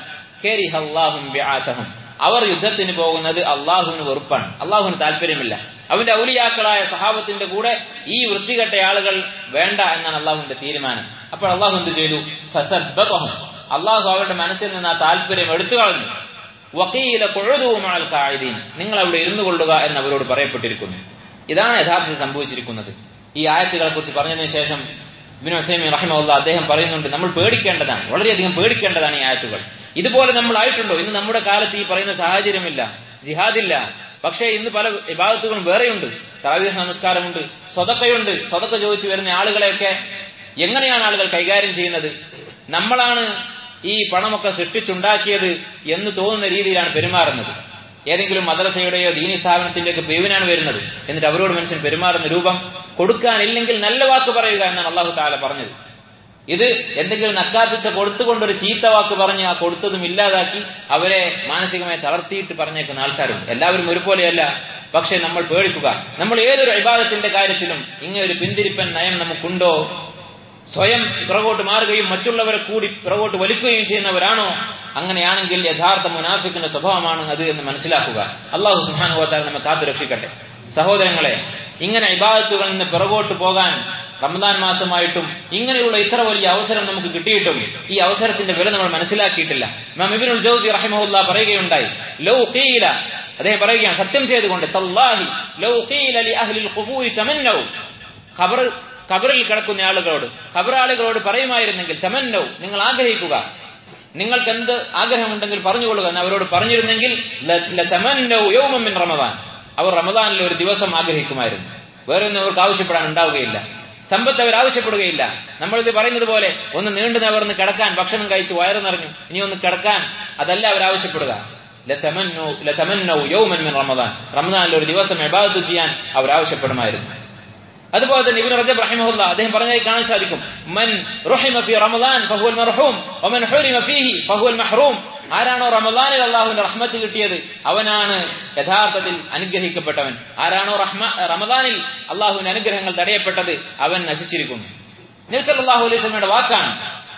അവർ യുദ്ധത്തിന് പോകുന്നത് അള്ളാഹുവിന് വെറുപ്പാണ് അള്ളാഹുവിന് താല്പര്യമില്ല അവന്റെ ഔലിയാക്കളായ സഹാബത്തിന്റെ കൂടെ ഈ വൃത്തികെട്ട ആളുകൾ വേണ്ട എന്നാണ് അള്ളാഹുവിന്റെ തീരുമാനം അപ്പോൾ അള്ളാഹു എന്ത് ചെയ്തു അള്ളാഹു അവരുടെ മനസ്സിൽ നിന്ന് ആ താല്പര്യം എടുത്തു കളഞ്ഞു വക്കീല കൊഴുതുവുമാൾ കായുദീൻ നിങ്ങൾ അവിടെ ഇരുന്നു കൊള്ളുക എന്ന് അവരോട് പറയപ്പെട്ടിരിക്കുന്നു ഇതാണ് യഥാർത്ഥത്തിൽ സംഭവിച്ചിരിക്കുന്നത് ഈ ആയത്തുകളെ കുറിച്ച് പറഞ്ഞതിന് ശേഷം ബിൻ ഹുസൈമി റഹിമുള്ള അദ്ദേഹം പറയുന്നുണ്ട് നമ്മൾ പേടിക്കേണ്ടതാണ് വളരെയധികം പേടിക്കേണ്ടതാണ് ഈ ആയത്തുകൾ ഇതുപോലെ നമ്മൾ ആയിട്ടുണ്ടോ ഇന്ന് നമ്മുടെ കാലത്ത് ഈ പറയുന്ന സാഹചര്യമില്ല ജിഹാദില്ല പക്ഷേ ഇന്ന് പല വിഭാഗത്തുകളും വേറെയുണ്ട് തറാവീഹ് നമസ്കാരമുണ്ട് സ്വതക്കയുണ്ട് സ്വതക്ക ചോദിച്ചു വരുന്ന ആളുകളെയൊക്കെ എങ്ങനെയാണ് ആളുകൾ കൈകാര്യം ചെയ്യുന്നത് നമ്മളാണ് ഈ പണമൊക്കെ സൃഷ്ടിച്ചുണ്ടാക്കിയത് എന്ന് തോന്നുന്ന രീതിയിലാണ് പെരുമാറുന്നത് ഏതെങ്കിലും മദ്രസയുടെയോ ദീനി സ്ഥാപനത്തിന്റെയൊക്കെ പിരിവിനാണ് വരുന്നത് എന്നിട്ട് അവരോട് മനുഷ്യൻ പെരുമാറുന്ന രൂപം കൊടുക്കാനില്ലെങ്കിൽ നല്ല വാക്ക് പറയുക എന്നാണ് അള്ളാഹു താല പറഞ്ഞത് ഇത് എന്തെങ്കിലും നക്കാപ്പിച്ച കൊടുത്തുകൊണ്ടൊരു ചീത്ത വാക്ക് പറഞ്ഞ് ആ കൊടുത്തതും ഇല്ലാതാക്കി അവരെ മാനസികമായി തളർത്തിയിട്ട് പറഞ്ഞേക്കുന്ന ആൾക്കാരും എല്ലാവരും ഒരുപോലെയല്ല പക്ഷെ നമ്മൾ പേടിക്കുക നമ്മൾ ഏതൊരു വിവാദത്തിന്റെ കാര്യത്തിലും ഇങ്ങനെ ഒരു പിന്തിരിപ്പൻ നയം നമുക്കുണ്ടോ സ്വയം പിറകോട്ട് മാറുകയും മറ്റുള്ളവരെ കൂടി പിറകോട്ട് വലിക്കുകയും ചെയ്യുന്നവരാണോ അങ്ങനെയാണെങ്കിൽ യഥാർത്ഥ മുനാഫിക്കിന്റെ സ്വഭാവമാണ് അത് എന്ന് മനസ്സിലാക്കുക അള്ളാഹു സുഹാനുഭവത്താൽ നമ്മെ കാത്തു രക്ഷിക്കട്ടെ സഹോദരങ്ങളെ ഇങ്ങനെ ഇബാദത്തുകളിൽ നിന്ന് പിറകോട്ട് പോകാൻ റമദാൻ മാസമായിട്ടും ഇങ്ങനെയുള്ള ഇത്ര വലിയ അവസരം നമുക്ക് കിട്ടിയിട്ടും ഈ അവസരത്തിന്റെ വില നമ്മൾ മനസ്സിലാക്കിയിട്ടില്ല ഇമാം ഇബ്നുൽ ജൗസി റഹിമഹുല്ല പറയുകയുണ്ടായി ലൗ ഖീല അദ്ദേഹം പറയുകയാണ് സത്യം ചെയ്തുകൊണ്ട് തല്ലാഹി ലൗ ഖീല ലി അഹ്ലിൽ ഖുബൂരി തമന്നൗ ഖബർ ഖബറിൽ കിടക്കുന്ന ആളുകളോട് ഖബർ ആളുകളോട് പറയുമായിരുന്നെങ്കിൽ തമന്നൗ നിങ്ങൾ ആഗ്രഹിക്കുക നിങ്ങൾക്ക് എന്ത് ആഗ്രഹമുണ്ടെങ്കിൽ പറഞ്ഞുകൊള്ളുക എന്ന് അവരോട് പറഞ്ഞിരുന്നെങ്കിൽ ലതമന്നൗ യൗമൻ മിൻ റമദാൻ അവർ റമദാനിൽ ഒരു ദിവസം ആഗ്രഹിക്കുമായിരുന്നു വേറെ ഒന്നും അവർക്ക് ആവശ്യപ്പെടാൻ ഉണ്ടാവുകയില്ല സമ്പത്ത് അവർ ആവശ്യപ്പെടുകയില്ല നമ്മളിത് പറയുന്നത് പോലെ ഒന്ന് നീണ്ടു നിവർന്ന് കിടക്കാൻ ഭക്ഷണം കഴിച്ച് വയറ് നിറഞ്ഞു ഇനി ഒന്ന് കിടക്കാൻ അതല്ല അവർ ആവശ്യപ്പെടുക റമദാൻ റമദാനിൽ ഒരു ദിവസം എബാദത്ത് ചെയ്യാൻ അവർ ആവശ്യപ്പെടുമായിരുന്നു അതുപോലെ തന്നെ ഇബ്നു റജബ് റഹിമഹുല്ല അദ്ദേഹം പറഞ്ഞതായി കാണാൻ സാധിക്കും മൻ റുഹിമ ഫി റമദാൻ ഫഹുവൽ മർഹൂം വമൻ ഹുരിമ ഫീഹി ഫഹുവൽ മഹ്റൂം ആരാണോ റമദാനിൽ അള്ളാഹുവിന്റെ റഹ്മത്ത് കിട്ടിയത് അവനാണ് യഥാർത്ഥത്തിൽ അനുഗ്രഹിക്കപ്പെട്ടവൻ ആരാണോ റഹ്മ റമദാനിൽ അള്ളാഹുവിന്റെ അനുഗ്രഹങ്ങൾ തടയപ്പെട്ടത് അവൻ നശിച്ചിരിക്കുന്നു നബിസല്ലാഹു അലൈഹി സ്വലമയുടെ വാക്കാണ്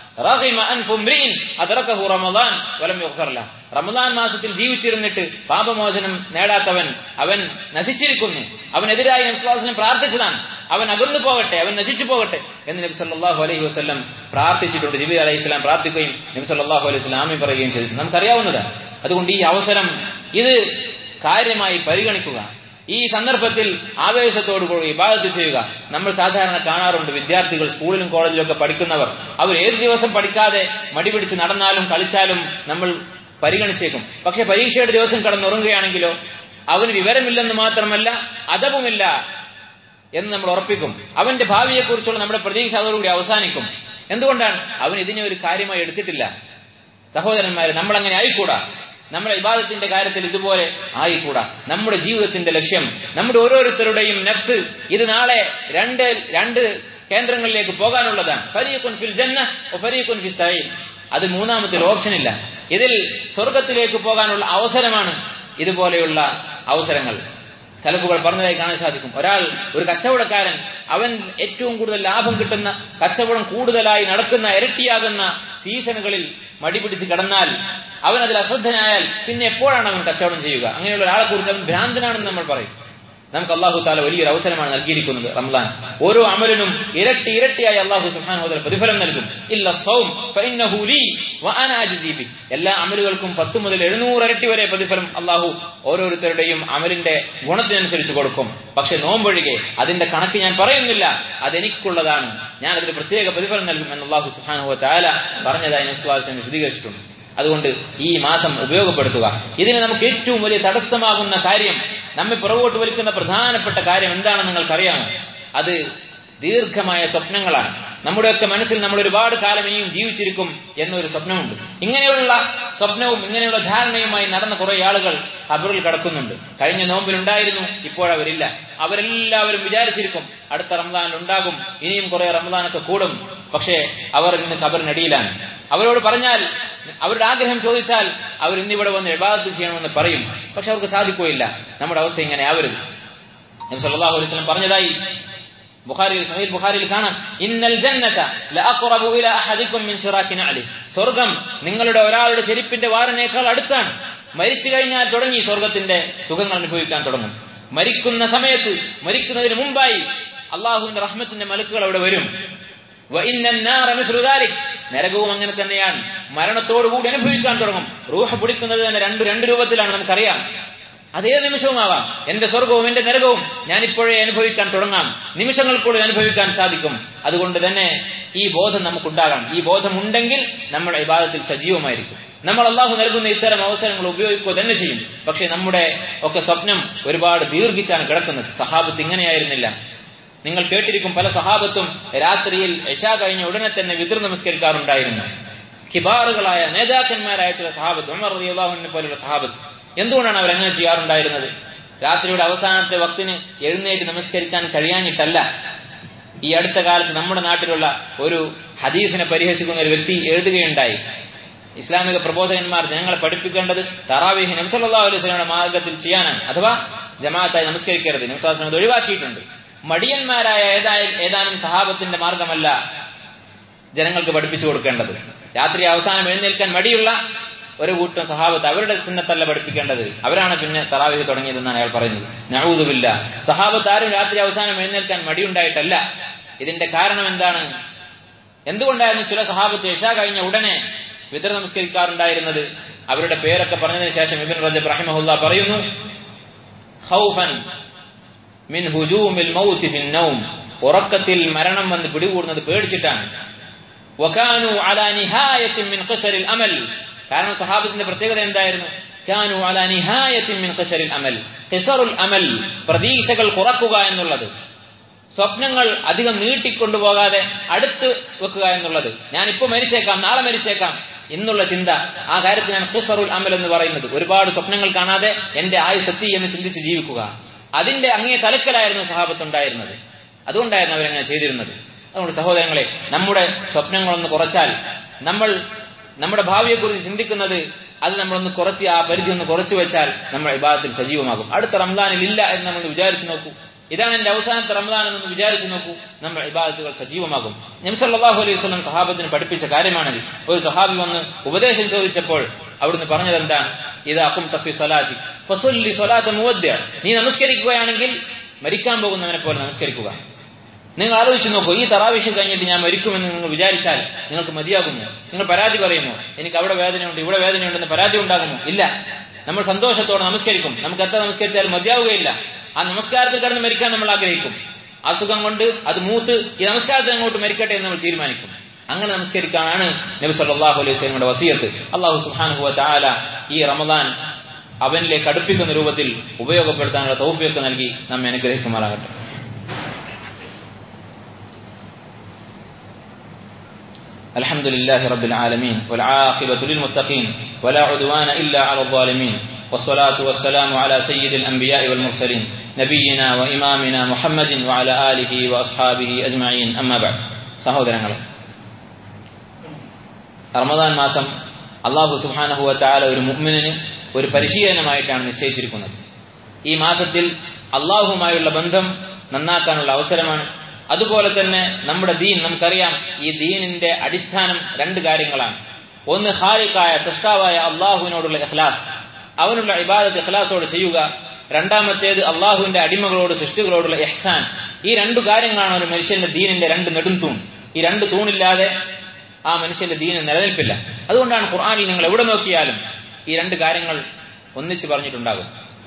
റമദാൻ മാസത്തിൽ ജീവിച്ചിരുന്നിട്ട് പാപമോചനം നേടാത്തവൻ അവൻ നശിച്ചിരിക്കുന്നു അവനെതിരായി നബ്സുല്ലാസ്ലം പ്രാർത്ഥിച്ചതാണ് അവൻ അകന്നു പോകട്ടെ അവൻ നശിച്ചു പോകട്ടെ എന്ന് നബി സല്ലാഹു അലൈഹി വസ്ലം പ്രാർത്ഥിച്ചിട്ടുണ്ട് ജിബി അലൈഹി സ്വലാം പ്രാർത്ഥിക്കുകയും നബി സല്ലാഹു അലൈഹി സ്വലാമി പറയുകയും ചെയ്തു നമുക്കറിയാവുന്നതാണ് അതുകൊണ്ട് ഈ അവസരം ഇത് കാര്യമായി പരിഗണിക്കുക ഈ സന്ദർഭത്തിൽ ആവേശത്തോടുകൂടി ഇബാദത്ത് ചെയ്യുക നമ്മൾ സാധാരണ കാണാറുണ്ട് വിദ്യാർത്ഥികൾ സ്കൂളിലും കോളേജിലും ഒക്കെ പഠിക്കുന്നവർ അവർ ഏത് ദിവസം പഠിക്കാതെ മടി പിടിച്ച് നടന്നാലും കളിച്ചാലും നമ്മൾ പരിഗണിച്ചേക്കും പക്ഷെ പരീക്ഷയുടെ ദിവസം കടന്നുറങ്ങുകയാണെങ്കിലോ അവന് വിവരമില്ലെന്ന് മാത്രമല്ല അതവുമില്ല എന്ന് നമ്മൾ ഉറപ്പിക്കും അവന്റെ ഭാവിയെക്കുറിച്ചുള്ള നമ്മുടെ പ്രതീക്ഷ അതോടുകൂടി അവസാനിക്കും എന്തുകൊണ്ടാണ് അവൻ ഇതിനെ ഒരു കാര്യമായി എടുത്തിട്ടില്ല സഹോദരന്മാരെ നമ്മൾ അങ്ങനെ ആയിക്കൂടാ നമ്മുടെ ഇബാദത്തിന്റെ കാര്യത്തിൽ ഇതുപോലെ ആയിക്കൂടാ നമ്മുടെ ജീവിതത്തിന്റെ ലക്ഷ്യം നമ്മുടെ ഓരോരുത്തരുടെയും നഫ്സ് ഇത് നാളെ രണ്ട് രണ്ട് കേന്ദ്രങ്ങളിലേക്ക് പോകാനുള്ളതാണ് ഫരീഖുൻ ഫിൽ ജന്ന ഫരീഖുൻ ഫിൽ സഈർ അത് മൂന്നാമത്തെ ഓപ്ഷൻ ഇല്ല ഇതിൽ സ്വർഗത്തിലേക്ക് പോകാനുള്ള അവസരമാണ് ഇതുപോലെയുള്ള അവസരങ്ങൾ സലഫുകൾ പറഞ്ഞതായി കാണാൻ സാധിക്കും ഒരാൾ ഒരു കച്ചവടക്കാരൻ അവൻ ഏറ്റവും കൂടുതൽ ലാഭം കിട്ടുന്ന കച്ചവടം കൂടുതലായി നടക്കുന്ന ഇരട്ടിയാകുന്ന സീസണുകളിൽ മടിപിടിച്ച് കിടന്നാൽ അവൻ അതിൽ അശ്രദ്ധനായാൽ പിന്നെ എപ്പോഴാണ് അവൻ കച്ചവടം ചെയ്യുക അങ്ങനെയുള്ള ഒരാളെ കുറിച്ച് അവൻ ഭ്രാന്തനാണെന്ന് നമ്മൾ പറയും നമുക്ക് അള്ളാഹു താല വലിയൊരു അവസരമാണ് നൽകിയിരിക്കുന്നത് റംലാൻ ഓരോ അമലിനും ഇരട്ടി ഇരട്ടിയായി അള്ളാഹു സുഹാൻ പ്രതിഫലം നൽകും ഇല്ല സൗം എല്ലാ അമലുകൾക്കും പത്ത് മുതൽ എഴുന്നൂറ് ഇരട്ടി വരെ പ്രതിഫലം അള്ളാഹു ഓരോരുത്തരുടെയും അമലിന്റെ ഗുണത്തിനനുസരിച്ച് കൊടുക്കും പക്ഷെ നോമ്പൊഴികെ അതിന്റെ കണക്ക് ഞാൻ പറയുന്നില്ല അതെനിക്കുള്ളതാണ് ഞാൻ അതിന് പ്രത്യേക പ്രതിഫലം നൽകും എന്ന് അള്ളാഹു സുഹാനുഹ താല പറഞ്ഞതായി നസ്വാസം വിശദീകരിച്ചിട്ടുണ്ട് അതുകൊണ്ട് ഈ മാസം ഉപയോഗപ്പെടുത്തുക ഇതിന് നമുക്ക് ഏറ്റവും വലിയ തടസ്സമാകുന്ന കാര്യം നമ്മെ പുറകോട്ട് വലിക്കുന്ന പ്രധാനപ്പെട്ട കാര്യം എന്താണെന്ന് നിങ്ങൾക്കറിയാമോ അത് ദീർഘമായ സ്വപ്നങ്ങളാണ് നമ്മുടെയൊക്കെ മനസ്സിൽ നമ്മൾ ഒരുപാട് കാലം ഇനിയും ജീവിച്ചിരിക്കും എന്നൊരു സ്വപ്നമുണ്ട് ഇങ്ങനെയുള്ള സ്വപ്നവും ഇങ്ങനെയുള്ള ധാരണയുമായി നടന്ന കുറെ ആളുകൾ ഖബറിൽ കിടക്കുന്നുണ്ട് കഴിഞ്ഞ നോമ്പിലുണ്ടായിരുന്നു ഇപ്പോഴവരില്ല അവരെല്ലാവരും വിചാരിച്ചിരിക്കും അടുത്ത റംസാനിൽ ഉണ്ടാകും ഇനിയും കുറെ റംസാനൊക്കെ കൂടും പക്ഷേ അവർ ഇന്ന് ഖബറിനടിയിലാണ് അവരോട് പറഞ്ഞാൽ അവരുടെ ആഗ്രഹം ചോദിച്ചാൽ അവർ ഇന്നിവിടെ വന്ന് ഇബാദത്ത് ചെയ്യണമെന്ന് പറയും പക്ഷെ അവർക്ക് സാധിക്കുകയില്ല നമ്മുടെ അവസ്ഥ ഇങ്ങനെ ആവരുത് സല്ലല്ലാഹു അലൈഹി വസല്ലം പറഞ്ഞതായി ബുഖാരിയിൽ സഹീൽ ബുഖാരിയിൽ കാണാം ഇന്നൽ ജന്നത ലഅഖറബു ഇല അഹദിക്കും മിൻ ശിറാക്കി നഅലി സ്വർഗ്ഗം നിങ്ങളുടെ ഒരാളുടെ ചെരുപ്പിന്റെ വാറിനേക്കാൾ അടുത്താണ് മരിച്ചു കഴിഞ്ഞാൽ തുടങ്ങി സ്വർഗത്തിന്റെ സുഖങ്ങൾ അനുഭവിക്കാൻ തുടങ്ങും മരിക്കുന്ന സമയത്ത് മരിക്കുന്നതിന് മുമ്പായി അള്ളാഹുവിന്റെ റഹ്മത്തിന്റെ മലക്കുകൾ അവിടെ വരും നരകവും അങ്ങനെ തന്നെയാണ് മരണത്തോടുകൂടി അനുഭവിക്കാൻ തുടങ്ങും റൂഹ പിടിക്കുന്നത് തന്നെ രണ്ട് രണ്ട് രൂപത്തിലാണ് നമുക്കറിയാം അതേ നിമിഷവുമാവാം എന്റെ സ്വർഗവും എന്റെ നരകവും ഞാൻ ഇപ്പോഴേ അനുഭവിക്കാൻ തുടങ്ങാം നിമിഷങ്ങൾക്കുള്ളിൽ അനുഭവിക്കാൻ സാധിക്കും അതുകൊണ്ട് തന്നെ ഈ ബോധം നമുക്കുണ്ടാകണം ഈ ബോധം ഉണ്ടെങ്കിൽ നമ്മുടെ വിവാദത്തിൽ സജീവമായിരിക്കും നമ്മൾ അള്ളാഹു നൽകുന്ന ഇത്തരം അവസരങ്ങൾ ഉപയോഗിക്കുക തന്നെ ചെയ്യും പക്ഷെ നമ്മുടെ ഒക്കെ സ്വപ്നം ഒരുപാട് ദീർഘിച്ചാണ് കിടക്കുന്നത് സഹാബത്ത് ഇങ്ങനെയായിരുന്നില്ല നിങ്ങൾ കേട്ടിരിക്കും പല സഹാബത്തും രാത്രിയിൽ യശാ കഴിഞ്ഞ ഉടനെ തന്നെ വിതർ നമസ്കരിക്കാറുണ്ടായിരുന്നു ഖിബാറുകളായ നേതാക്കന്മാരായ ചില സഹാബത്ത് ഉമർ റളിയല്ലാഹുവിനെ പോലുള്ള സഹാബത്ത് എന്തുകൊണ്ടാണ് അവർ അങ്ങനെ ചെയ്യാറുണ്ടായിരുന്നത് രാത്രിയുടെ അവസാനത്തെ വക്തിന് എഴുന്നേറ്റ് നമസ്കരിക്കാൻ കഴിയാഞ്ഞിട്ടല്ല ഈ അടുത്ത കാലത്ത് നമ്മുടെ നാട്ടിലുള്ള ഒരു ഹദീഫിനെ പരിഹസിക്കുന്ന ഒരു വ്യക്തി എഴുതുകയുണ്ടായി ഇസ്ലാമിക പ്രബോധകന്മാർ ജനങ്ങളെ പഠിപ്പിക്കേണ്ടത് തറാവീഹ് നബ്സല്ലാ അലൈഹി സ്വലയുടെ മാർഗത്തിൽ ചെയ്യാനാണ് അഥവാ ജമാഅത്തായി നമസ്കരിക്കരുത് നബ്സാസ്ലം അത് ഒഴിവാക്കിയിട്ടുണ്ട് മടിയന്മാരായ ഏതായ ഏതാനും സഹാബത്തിന്റെ മാർഗമല്ല ജനങ്ങൾക്ക് പഠിപ്പിച്ചു കൊടുക്കേണ്ടത് രാത്രി അവസാനം എഴുന്നേൽക്കാൻ മടിയുള്ള ഒരു കൂട്ടം സഹാബത്ത് അവരുടെ സുന്നത്തല്ല പഠിപ്പിക്കേണ്ടത് അവരാണ് പിന്നെ തറാവിഹ് തുടങ്ങിയതെന്നാണ് അയാൾ പറയുന്നത് നഴൂതുമില്ല സഹാബത്ത് ആരും രാത്രി അവസാനം എഴുന്നേൽക്കാൻ മടിയുണ്ടായിട്ടല്ല ഇതിന്റെ കാരണം എന്താണ് എന്തുകൊണ്ടായിരുന്നു ചില സഹാബത്ത് യശ കഴിഞ്ഞ ഉടനെ വിതർ നമസ്കരിക്കാറുണ്ടായിരുന്നത് അവരുടെ പേരൊക്കെ പറഞ്ഞതിന് ശേഷം ഇബിൻ റജബ് റഹിമഹുല്ല പറയുന്നു ഖൗഫൻ മിൻ ഹുജൂമിൽ മൗതി ഫിൻ നൗം ഉറക്കത്തിൽ മരണം വന്ന് പിടികൂടുന്നത് പേടിച്ചിട്ടാണ് വകാനു അലാ നിഹായത്തിൻ മിൻ ഖസറിൽ അമൽ കാരണം സഹാബത്തിന്റെ പ്രത്യേകത എന്തായിരുന്നു കാനു അലാ നിഹായത്തിൻ മിൻ ഖസറിൽ അമൽ ഖസറുൽ അമൽ പ്രതീക്ഷകൾ കുറക്കുക എന്നുള്ളത് സ്വപ്നങ്ങൾ അധികം നീട്ടിക്കൊണ്ടുപോകാതെ അടുത്ത് വെക്കുക എന്നുള്ളത് ഞാൻ ഇപ്പോൾ മരിച്ചേക്കാം നാളെ മരിച്ചേക്കാം എന്നുള്ള ചിന്ത ആ കാര്യത്തിൽ ഞാൻ ഖുസറുൽ അമൽ എന്ന് പറയുന്നത് ഒരുപാട് സ്വപ്നങ്ങൾ കാണാതെ എന്റെ ആയുസ് എത്തി എന്ന് ചിന്തിച്ച് ജീവിക്കുക അതിന്റെ അങ്ങേ തലക്കലായിരുന്നു സഹാബത്ത് ഉണ്ടായിരുന്നത് അതുകൊണ്ടായിരുന്നു അവരങ്ങനെ ചെയ്തിരുന്നത് അതുകൊണ്ട് സഹോദരങ്ങളെ നമ്മുടെ സ്വപ്നങ്ങളൊന്ന് കുറച്ചാൽ നമ്മൾ നമ്മുടെ ഭാവിയെക്കുറിച്ച് ചിന്തിക്കുന്നത് അത് നമ്മളൊന്ന് കുറച്ച് ആ പരിധി ഒന്ന് കുറച്ചു വെച്ചാൽ നമ്മുടെ വിഭാഗത്തിൽ സജീവമാകും അടുത്ത റംസാനിൽ ഇല്ല എന്ന് നമ്മൾ വിചാരിച്ചു നോക്കൂ ഇതാണ് എന്റെ അവസാനത്തെ റമദാൻ എന്ന് വിചാരിച്ചു നോക്കൂ നമ്മുടെ ഇബാദത്തുകൾ സജീവമാകും നബ്സല്ലാഹു അലൈഹി വസ്ലം സഹാബത്തിന് പഠിപ്പിച്ച കാര്യമാണിത് ഒരു സഹാബി വന്ന് ഉപദേശം ചോദിച്ചപ്പോൾ അവിടുന്ന് പറഞ്ഞത് എന്താണ് ഇത് അക്കും തഫി സ്വലാത്തി ഫസുല്ലി സ്വലാത്ത് മുവദ്യ നീ നമസ്കരിക്കുകയാണെങ്കിൽ മരിക്കാൻ പോകുന്നവനെ പോലെ നമസ്കരിക്കുക നിങ്ങൾ ആലോചിച്ച് നോക്കൂ ഈ തറാവിഷ് കഴിഞ്ഞിട്ട് ഞാൻ മരിക്കുമെന്ന് നിങ്ങൾ വിചാരിച്ചാൽ നിങ്ങൾക്ക് മതിയാകുമോ നിങ്ങൾ പരാതി പറയുമോ എനിക്ക് അവിടെ വേദനയുണ്ട് ഇവിടെ വേദനയുണ്ടെന്ന് പരാതി ഉണ്ടാകുമോ ഇല്ല നമ്മൾ സന്തോഷത്തോടെ നമസ്കരിക്കും നമുക്ക് എത്ര നമസ്കരിച്ചാലും മതിയാവുകയില്ല ആ നമസ്കാരത്തിൽ കടന്ന് മരിക്കാൻ നമ്മൾ ആഗ്രഹിക്കും അസുഖം കൊണ്ട് അത് മൂത്ത് ഈ നമസ്കാരത്തിൽ അങ്ങോട്ട് മരിക്കട്ടെ എന്ന് നമ്മൾ തീരുമാനിക്കും അങ്ങനെ നമസ്കരിക്കാനാണ് നബി സല്ലല്ലാഹു അലൈഹി വസല്ലമയുടെ വസിയത്ത് അള്ളാഹു സുബ്ഹാനഹു വതആല ഈ റമദാൻ അവനിലേക്ക് അടുപ്പിക്കുന്ന രൂപത്തിൽ ഉപയോഗപ്പെടുത്താനുള്ള തൗഫീഖ് നൽകി നമ്മെ അനുഗ്രഹിക്കുമാറാകട്ടെ الحمد لله رب العالمين والعاقبة للمتقين ولا عدوان إلا على الظالمين والصلاة والسلام على سيد الأنبياء والمرسلين نبينا وإمامنا محمد وعلى آله وأصحابه أجمعين أما بعد സഹോദരങ്ങളെ റമദാൻ മാസം അള്ളാഹു സുഹാനഹുവ താല ഒരു മുഗ്മിനിന് ഒരു പരിശീലനമായിട്ടാണ് നിശ്ചയിച്ചിരിക്കുന്നത് ഈ മാസത്തിൽ അള്ളാഹുമായുള്ള ബന്ധം നന്നാക്കാനുള്ള അവസരമാണ് അതുപോലെ തന്നെ നമ്മുടെ ദീൻ നമുക്കറിയാം ഈ ദീനിന്റെ അടിസ്ഥാനം രണ്ട് കാര്യങ്ങളാണ് ഒന്ന് ഹാലിക്കായ സൃഷ്ടാവായ അള്ളാഹുവിനോടുള്ള ഇഖ്ലാസ് അവനുള്ള ഇബാദത്ത് ഇഖ്ലാസോട് ചെയ്യുക രണ്ടാമത്തേത് അള്ളാഹുവിന്റെ അടിമകളോട് സൃഷ്ടികളോടുള്ള എഹ്സാൻ ഈ രണ്ടു കാര്യങ്ങളാണ് ഒരു മനുഷ്യന്റെ ദീനിന്റെ രണ്ട് നെടും തൂൺ ഈ രണ്ട് തൂണില്ലാതെ ആ മനുഷ്യന്റെ ദീന് നിലനിൽപ്പില്ല അതുകൊണ്ടാണ് ഖുർആാനിൽ നിങ്ങൾ എവിടെ നോക്കിയാലും ഈ രണ്ട് കാര്യങ്ങൾ ഒന്നിച്ച് പറഞ്ഞിട്ടുണ്ടാകും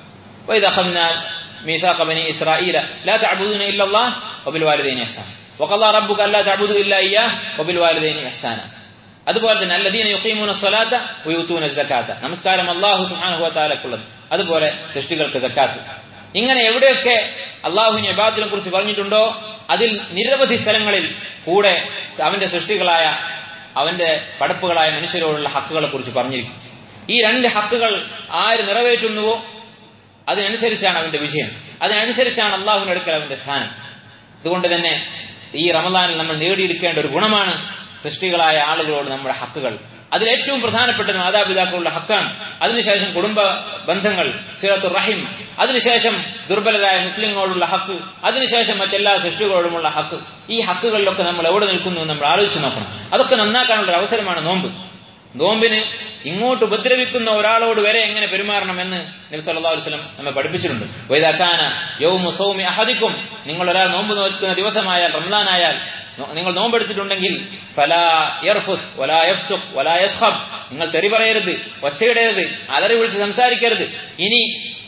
ميثاق بني إسرائيل لا تعبدون إلا الله وبالوالدين إحسانا وقضى ربك ألا تعبدوا إلا إياه وبالوالدين إحسانا അതുപോലെ തന്നെ അല്ലദീന യുഖീമൂന സ്വലാത്ത വയൂത്തൂന സക്കാത്ത നമസ്കാരം അള്ളാഹു സുബ്ഹാനഹു വതആലക്കുള്ളത് അതുപോലെ സൃഷ്ടികൾക്ക് സക്കാത്ത് ഇങ്ങനെ എവിടെയൊക്കെ അള്ളാഹുവിന്റെ ഇബാദത്തിനെ കുറിച്ച് പറഞ്ഞിട്ടുണ്ടോ അതിൽ നിരവധി സ്ഥലങ്ങളിൽ കൂടെ അവന്റെ സൃഷ്ടികളായ അവന്റെ പടപ്പുകളായ മനുഷ്യരോടുള്ള ഹക്കുകളെ കുറിച്ച് പറഞ്ഞിരിക്കും ഈ രണ്ട് ഹക്കുകൾ ആര് നിറവേറ്റുന്നുവോ അതിനനുസരിച്ചാണ് അവന്റെ വിജയം അതിനനുസരിച്ചാണ് അള്ളാഹുവിന്റെ അടുക്കൽ അവന്റെ സ്ഥാനം അതുകൊണ്ട് തന്നെ ഈ റമദാനിൽ നമ്മൾ നേടിയെടുക്കേണ്ട ഒരു ഗുണമാണ് സൃഷ്ടികളായ ആളുകളോട് നമ്മുടെ ഹക്കുകൾ അതിൽ ഏറ്റവും പ്രധാനപ്പെട്ടത് മാതാപിതാക്കളുടെ ഹക്കാണ് അതിനുശേഷം കുടുംബ ബന്ധങ്ങൾ സിറത്തു റഹിം അതിനുശേഷം ദുർബലരായ മുസ്ലിങ്ങളോടുള്ള ഹക്ക് അതിനുശേഷം മറ്റെല്ലാ സൃഷ്ടികളോടുമുള്ള ഹക്ക് ഈ ഹക്കുകളിലൊക്കെ നമ്മൾ എവിടെ നിൽക്കുന്നു എന്ന് നമ്മൾ ആലോചിച്ച് നോക്കണം അതൊക്കെ നന്നാക്കാനുള്ള ഒരു അവസരമാണ് നോമ്പ് നോമ്പിന് ഇങ്ങോട്ട് ഉപദ്രവിക്കുന്ന ഒരാളോട് വരെ എങ്ങനെ പെരുമാറണമെന്ന് നബി സല്ലല്ലാഹു അലൈഹി വസല്ലം നമ്മെ പഠിപ്പിച്ചിട്ടുണ്ട് വൈദാക്കാന യൗമു സൗമി അഹദിക്കും നിങ്ങൾ ഒരാൾ നോമ്പ് നോക്കുന്ന ദിവസമായാൽ റംസാനായാൽ നിങ്ങൾ നോമ്പെടുത്തിട്ടുണ്ടെങ്കിൽ ഫലാ യർഫുസ് വലാ യഫ്സുഖ് വലാ യസ്ഖബ് നിങ്ങൾ തെറി പറയരുത് ഒച്ചയിടരുത് അലറി വിളിച്ച് സംസാരിക്കരുത് ഇനി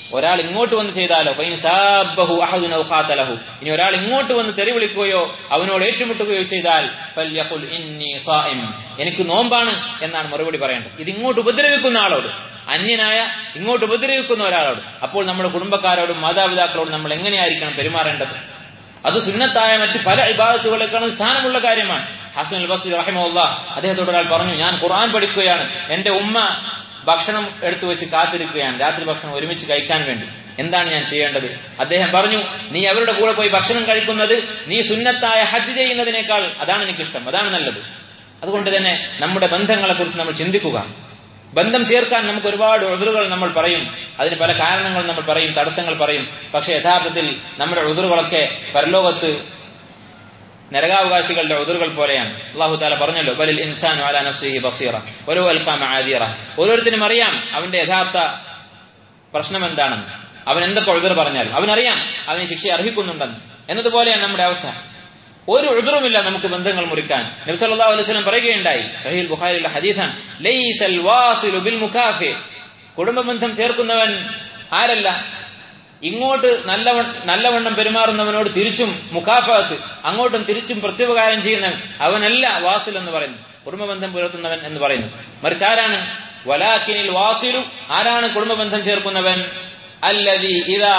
ഒരാൾ ഇങ്ങോട്ട് വന്ന് ചെയ്താലോ ഫൈൻ സാബഹു അഹദുൻ ഔ ഖാതലഹു ഇനി ഒരാൾ ഇങ്ങോട്ട് വന്ന് തെറി വിളിക്കുകയോ അവനോട് ഏറ്റുമുട്ടുകയോ ചെയ്താൽ ഫൽയഖുൽ ഇന്നി സായിം എനിക്ക് നോമ്പാണ് എന്നാണ് മറുപടി പറയേണ്ടത് ഇത് ഇങ്ങോട്ട് ഉപദ്രവിക്കുന്ന ആളോട് അന്യനായ ഇങ്ങോട്ട് ഉപദ്രവിക്കുന്ന ഒരാളോട് അപ്പോൾ നമ്മുടെ കുടുംബക്കാരോടും മാതാപിതാക്കളോടും നമ്മൾ എങ്ങനെയായിരിക്കണം പെരുമാറേണ്ടത് അത് സുന്നത്തായ മറ്റ് പല ഇബാദത്തുകളെക്കാളും സ്ഥാനമുള്ള കാര്യമാണ് ഹസൻ അൽ ബസീർ റഹിമുള്ള അദ്ദേഹത്തോട് ഒരാൾ പറഞ്ഞു ഞാൻ ഖുർആൻ പഠിക്കുകയാണ് എന്റെ ഉമ്മ ഭക്ഷണം എടുത്തു വെച്ച് കാത്തിരിക്കുകയാണ് രാത്രി ഭക്ഷണം ഒരുമിച്ച് കഴിക്കാൻ വേണ്ടി എന്താണ് ഞാൻ ചെയ്യേണ്ടത് അദ്ദേഹം പറഞ്ഞു നീ അവരുടെ കൂടെ പോയി ഭക്ഷണം കഴിക്കുന്നത് നീ സുന്നത്തായ ഹജ്ജ് ചെയ്യുന്നതിനേക്കാൾ അതാണ് എനിക്കിഷ്ടം അതാണ് നല്ലത് അതുകൊണ്ട് തന്നെ നമ്മുടെ ബന്ധങ്ങളെ കുറിച്ച് നമ്മൾ ചിന്തിക്കുക ബന്ധം ചേർക്കാൻ നമുക്ക് ഒരുപാട് ഉതിറുകൾ നമ്മൾ പറയും അതിന് പല കാരണങ്ങൾ നമ്മൾ പറയും തടസ്സങ്ങൾ പറയും പക്ഷെ യഥാർത്ഥത്തിൽ നമ്മുടെ ഉതിറുകളൊക്കെ പരലോകത്ത് നരകാവകാശികളുടെ ഉതിറുകൾ പോലെയാണ് അള്ളാഹു താല പറഞ്ഞല്ലോ ബലിൽ ഇൻസാൻ അലാ നഫ്സിഹി ബസീറ ഒരു അൽക്കാമ ആദിറ ഓരോരുത്തരും അറിയാം അവന്റെ യഥാർത്ഥ പ്രശ്നം എന്താണെന്ന് അവൻ എന്തൊക്കെ ഉഴുതർ പറഞ്ഞാലും അവനറിയാം അവന് ശിക്ഷ അർഹിക്കുന്നുണ്ടെന്ന് എന്നതുപോലെയാണ് നമ്മുടെ അവസ്ഥ ഒരു ഉഴുതറുമില്ല നമുക്ക് ബന്ധങ്ങൾ മുറിക്കാൻ നബി സല്ലല്ലാഹു അലൈഹി വസല്ലം പറയുകയുണ്ടായി സഹീൽ ബുഖാരിയിലെ ഹദീസാണ് ലൈസൽ വാസിലു ബിൽ മുകാഫി കുടുംബ ബന്ധം ചേർക്കുന്നവൻ ആരല്ല ഇങ്ങോട്ട് നല്ല നല്ലവണ്ണം പെരുമാറുന്നവനോട് തിരിച്ചും മുഖാഫത്ത് അങ്ങോട്ടും തിരിച്ചും പ്രത്യുപകാരം ചെയ്യുന്നവൻ അവനല്ല വാസിൽ എന്ന് പറയുന്നു കുടുംബബന്ധം പുലർത്തുന്നവൻ എന്ന് പറയുന്നു മറിച്ച് ആരാണ് വലാക്കിനിൽ വാസിലു ആരാണ് കുടുംബബന്ധം ചേർക്കുന്നവൻ അല്ലതി ഇതാ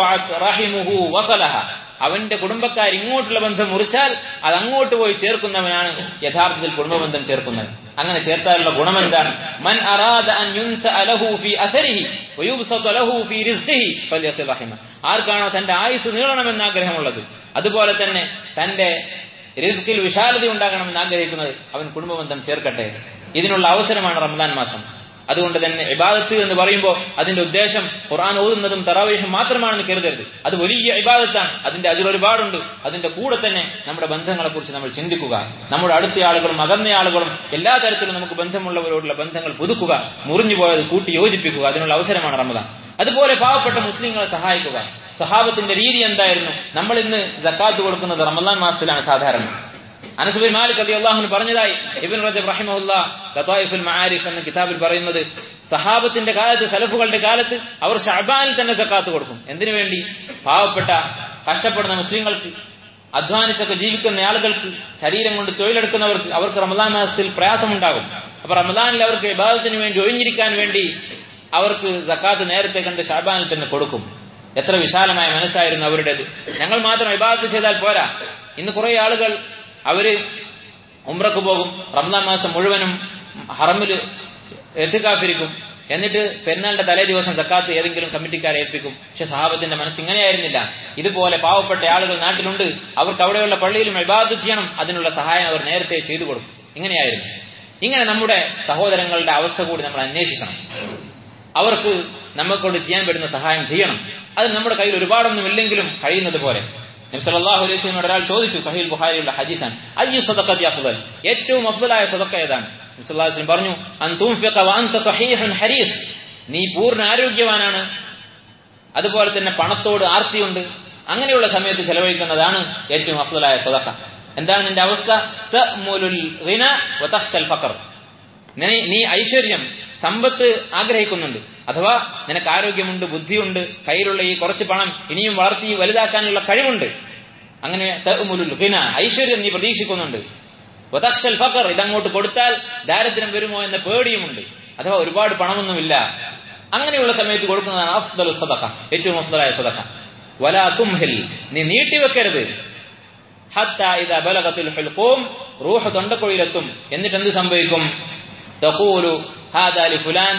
റഹിമുഹു വസലഹ അവന്റെ കുടുംബക്കാർ ഇങ്ങോട്ടുള്ള ബന്ധം മുറിച്ചാൽ അത് അങ്ങോട്ട് പോയി ചേർക്കുന്നവനാണ് യഥാർത്ഥത്തിൽ കുടുംബബന്ധം ചേർക്കുന്നത് അങ്ങനെ ചേർത്താലുള്ള ഗുണം എന്താണ് മൻ അറാദ അൻ യുൻസ അലഹു ഫി അസരിഹി വയുബ്സത ലഹു ഫി റിസ്ഖിഹി ഫല്യസിൽ റഹിമ ആർക്കാണോ തന്റെ ആയുസ് നീളണമെന്ന് ആഗ്രഹമുള്ളത് അതുപോലെ തന്നെ തന്റെ റിസ്കിൽ വിശാലത ഉണ്ടാകണമെന്ന് ആഗ്രഹിക്കുന്നത് അവൻ കുടുംബബന്ധം ചേർക്കട്ടെ ഇതിനുള്ള അവസരമാണ് റമദാൻ മാസം അതുകൊണ്ട് തന്നെ ഇബാദത്ത് എന്ന് പറയുമ്പോൾ അതിന്റെ ഉദ്ദേശം ഖുർആൻ ഓതുന്നതും തറാവേഹും മാത്രമാണെന്ന് കരുതരുത് അത് വലിയ ഇബാദത്താണ് അതിന്റെ അതിൽ ഒരുപാടുണ്ട് അതിന്റെ കൂടെ തന്നെ നമ്മുടെ ബന്ധങ്ങളെ കുറിച്ച് നമ്മൾ ചിന്തിക്കുക നമ്മുടെ അടുത്ത ആളുകളും അകന്ന ആളുകളും എല്ലാ തരത്തിലും നമുക്ക് ബന്ധമുള്ളവരോടുള്ള ബന്ധങ്ങൾ പുതുക്കുക മുറിഞ്ഞു പോയത് കൂട്ടി യോജിപ്പിക്കുക അതിനുള്ള അവസരമാണ് റമദാൻ അതുപോലെ പാവപ്പെട്ട മുസ്ലിങ്ങളെ സഹായിക്കുക സഹാബത്തിന്റെ രീതി എന്തായിരുന്നു നമ്മൾ ഇന്ന് ജക്കാത്ത് കൊടുക്കുന്നത് റമദാൻ മാസത്തിലാണ് സാധാരണ അനസുബിൻ മാലിക് അലി അള്ളാഹുന് പറഞ്ഞതായി ഇബിൻ റജബ് റഹിമുല്ല ലതായിഫുൽ മആരിഫ് എന്ന കിതാബിൽ പറയുന്നത് സഹാബത്തിന്റെ കാലത്ത് സലഫുകളുടെ കാലത്ത് അവർ ഷഅബാനിൽ തന്നെ സക്കാത്ത് കൊടുക്കും എന്തിനു വേണ്ടി പാവപ്പെട്ട കഷ്ടപ്പെടുന്ന മുസ്ലിങ്ങൾക്ക് അധ്വാനിച്ചൊക്കെ ജീവിക്കുന്ന ആളുകൾക്ക് ശരീരം കൊണ്ട് തൊഴിലെടുക്കുന്നവർക്ക് അവർക്ക് റമദാൻ മാസത്തിൽ പ്രയാസമുണ്ടാകും അപ്പൊ റമദാനിൽ അവർക്ക് വിഭാഗത്തിന് വേണ്ടി ഒഴിഞ്ഞിരിക്കാൻ വേണ്ടി അവർക്ക് സക്കാത്ത് നേരത്തെ കണ്ട് ഷാബാനിൽ തന്നെ കൊടുക്കും എത്ര വിശാലമായ മനസ്സായിരുന്നു അവരുടേത് ഞങ്ങൾ മാത്രം വിഭാഗത്ത് ചെയ്താൽ പോരാ ഇന്ന് കുറെ ആളുകൾ അവര് ഉംറക്ക് പോകും റംസാൻ മാസം മുഴുവനും ഹറമിൽ എത്തിക്കാത്തിരിക്കും എന്നിട്ട് പെരുന്നാളിന്റെ തലേ ദിവസം സക്കാത്ത് ഏതെങ്കിലും കമ്മിറ്റിക്കാരെ ഏൽപ്പിക്കും പക്ഷെ സഹാബത്തിന്റെ മനസ്സ് ഇങ്ങനെയായിരുന്നില്ല ഇതുപോലെ പാവപ്പെട്ട ആളുകൾ നാട്ടിലുണ്ട് അവർക്ക് അവിടെയുള്ള പള്ളിയിലും ഇബാദത്ത് ചെയ്യണം അതിനുള്ള സഹായം അവർ നേരത്തെ ചെയ്തു കൊടുക്കും ഇങ്ങനെയായിരുന്നു ഇങ്ങനെ നമ്മുടെ സഹോദരങ്ങളുടെ അവസ്ഥ കൂടി നമ്മൾ അന്വേഷിക്കണം അവർക്ക് നമ്മൾക്കൊണ്ട് ചെയ്യാൻ പറ്റുന്ന സഹായം ചെയ്യണം അത് നമ്മുടെ കയ്യിൽ ഒരുപാടൊന്നും ഇല്ലെങ്കിലും കഴിയുന്നത് പോലെ നബ്സല്ലാഹു അലൈഹി സ്വലമിനോട് ഒരാൾ ചോദിച്ചു സഹീൽ ബുഹാരിയുള്ള ഹദീസാൻ അയ്യു സദക്കത്തി അഫ്ദൽ ഏറ്റവും അഫ്ദലായ സദക്ക ഏതാണ് നബ്സല്ലാഹു വസ്ലം പറഞ്ഞു അൻ തുംഫിഖ വഅൻത സഹീഹുൻ ഹരീസ് നീ പൂർണ്ണ ആരോഗ്യവാനാണ് അതുപോലെ തന്നെ പണത്തോട് ആർത്തിയുണ്ട് അങ്ങനെയുള്ള സമയത്ത് ചെലവഴിക്കുന്നതാണ് ഏറ്റവും അഫ്ദലായ സദക്ക എന്താണ് നിന്റെ അവസ്ഥ തഅ്മുലുൽ ഗിന വതഖ്ശൽ ഫഖർ നീ ഐശ്വര്യം സമ്പത്ത് ആഗ്രഹിക്കുന്നുണ്ട് അഥവാ നിനക്ക് ആരോഗ്യമുണ്ട് ബുദ്ധിയുണ്ട് കയ്യിലുള്ള ഈ കുറച്ച് പണം ഇനിയും വളർത്തി വലുതാക്കാനുള്ള കഴിവുണ്ട് അങ്ങനെ ഹിന ഐശ്വര്യം നീ പ്രതീക്ഷിക്കുന്നുണ്ട് വതക്ഷൽ ഫക്കർ ഇതങ്ങോട്ട് കൊടുത്താൽ ദാരിദ്ര്യം വരുമോ എന്ന പേടിയുമുണ്ട് അഥവാ ഒരുപാട് പണമൊന്നുമില്ല അങ്ങനെയുള്ള സമയത്ത് കൊടുക്കുന്നതാണ് അഫ്ദൽ സദഖ ഏറ്റവും അഫ്ദലായ സദഖ വലാ തുംഹിൽ നീ നീട്ടിവെക്കരുത് ഹത്താ ഇദ ബലഗത്തുൽ ഹുൽഖൂം റൂഹ് തൊണ്ടക്കുഴിയിലെത്തും എന്നിട്ട് എന്ത് സംഭവിക്കും തഖൂലു ഹാദാ ലിഫുലാൻ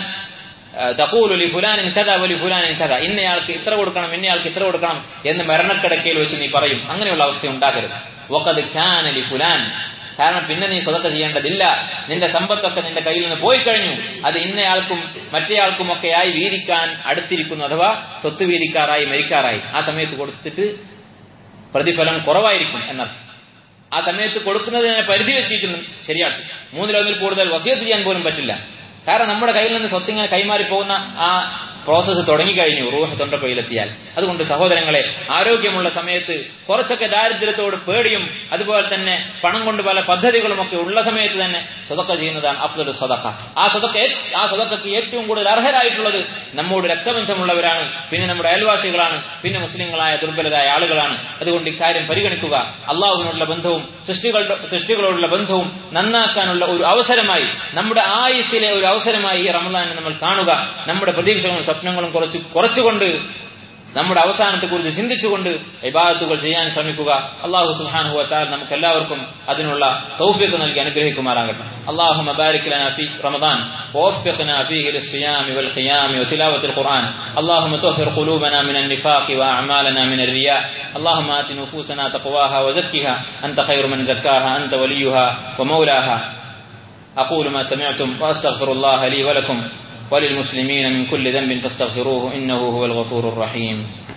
തഖൂലു ലിഫുലാനിൻ കദ വലിഫുലാനിൻ കദ ഇന്നയാൾക്ക് ഇത്ര കൊടുക്കണം ഇന്നയാൾക്ക് ഇത്ര കൊടുക്കണം എന്ന് മരണക്കിടക്കയിൽ വെച്ച് നീ പറയും അങ്ങനെയുള്ള അവസ്ഥ ഉണ്ടാകരുത് വഖദ് കാന ലിഫുലാൻ കാരണം പിന്നെ നീ സ്വതക്ക ചെയ്യേണ്ടതില്ല നിന്റെ സമ്പത്തൊക്കെ നിന്റെ കയ്യിൽ നിന്ന് പോയി കഴിഞ്ഞു അത് ഇന്നയാൾക്കും മറ്റേയാൾക്കും ഒക്കെ ആയി വീതിക്കാൻ അടുത്തിരിക്കുന്നു അഥവാ സ്വത്ത് വീതിക്കാറായി മരിക്കാറായി ആ സമയത്ത് കൊടുത്തിട്ട് പ്രതിഫലം കുറവായിരിക്കും എന്നർത്ഥം ആ സമയത്ത് കൊടുക്കുന്നതിനെ പരിധി വെച്ചിരിക്കുന്നു ശരിയാണ് മൂന്നിലൊന്നിൽ കൂടുതൽ വസിയത്ത് ചെയ്യാൻ പോലും പറ്റില്ല കാരണം നമ്മുടെ കയ്യിൽ നിന്ന് സ്വത്തിങ്ങനെ കൈമാറി പോകുന്ന ആ പ്രോസസ്സ് തുടങ്ങിക്കഴിഞ്ഞു റൂഹ് തൊണ്ടപ്പയിലെത്തിയാൽ അതുകൊണ്ട് സഹോദരങ്ങളെ ആരോഗ്യമുള്ള സമയത്ത് കുറച്ചൊക്കെ ദാരിദ്ര്യത്തോട് പേടിയും അതുപോലെ തന്നെ പണം കൊണ്ട് പല പദ്ധതികളും ഒക്കെ ഉള്ള സമയത്ത് തന്നെ സ്വതക്ക ചെയ്യുന്നതാണ് അഫ്ദൽ സ്വതക്ക ആ സ്വതക്ക ആ സ്വതക്കക്ക് ഏറ്റവും കൂടുതൽ അർഹരായിട്ടുള്ളത് നമ്മോട് രക്തബന്ധമുള്ളവരാണ് പിന്നെ നമ്മുടെ അയൽവാസികളാണ് പിന്നെ മുസ്ലിങ്ങളായ ദുർബലരായ ആളുകളാണ് അതുകൊണ്ട് ഇക്കാര്യം പരിഗണിക്കുക അള്ളാഹുവിനുള്ള ബന്ധവും സൃഷ്ടികളുടെ സൃഷ്ടികളോടുള്ള ബന്ധവും നന്നാക്കാനുള്ള ഒരു അവസരമായി നമ്മുടെ ആയുസ്സിലെ ഒരു അവസരമായി ഈ റമദാനെ നമ്മൾ കാണുക നമ്മുടെ പ്രതീക്ഷകളും സ്വപ്നങ്ങളും കുറച്ച് കുറച്ചുകൊണ്ട് നമ്മുടെ അവസാനത്തെക്കുറിച്ച് ചിന്തിച്ചുകൊണ്ട് ഇബാദത്തുകൾ ചെയ്യാൻ ശ്രമിക്കുക അള്ളാഹു സുബ്ഹാനഹു വതആല നമുക്ക് എല്ലാവർക്കും അതിനുള്ള തൗഫീഖ് നൽകി അനുഗ്രഹിക്കുമാറാകട്ടെ اللهم بارك لنا في رمضان ووفقنا فيه للصيام والقيام وتلاوة القرآن اللهم طهر قلوبنا من النفاق وأعمالنا من الرياء اللهم آت نفوسنا تقواها وزكها أنت خير من زكاها أنت وليها ومولاها أقول ما سمعتم وأستغفر الله لي ولكم وللمسلمين من كل ذنب فاستغفروه إنه هو الغفور الرحيم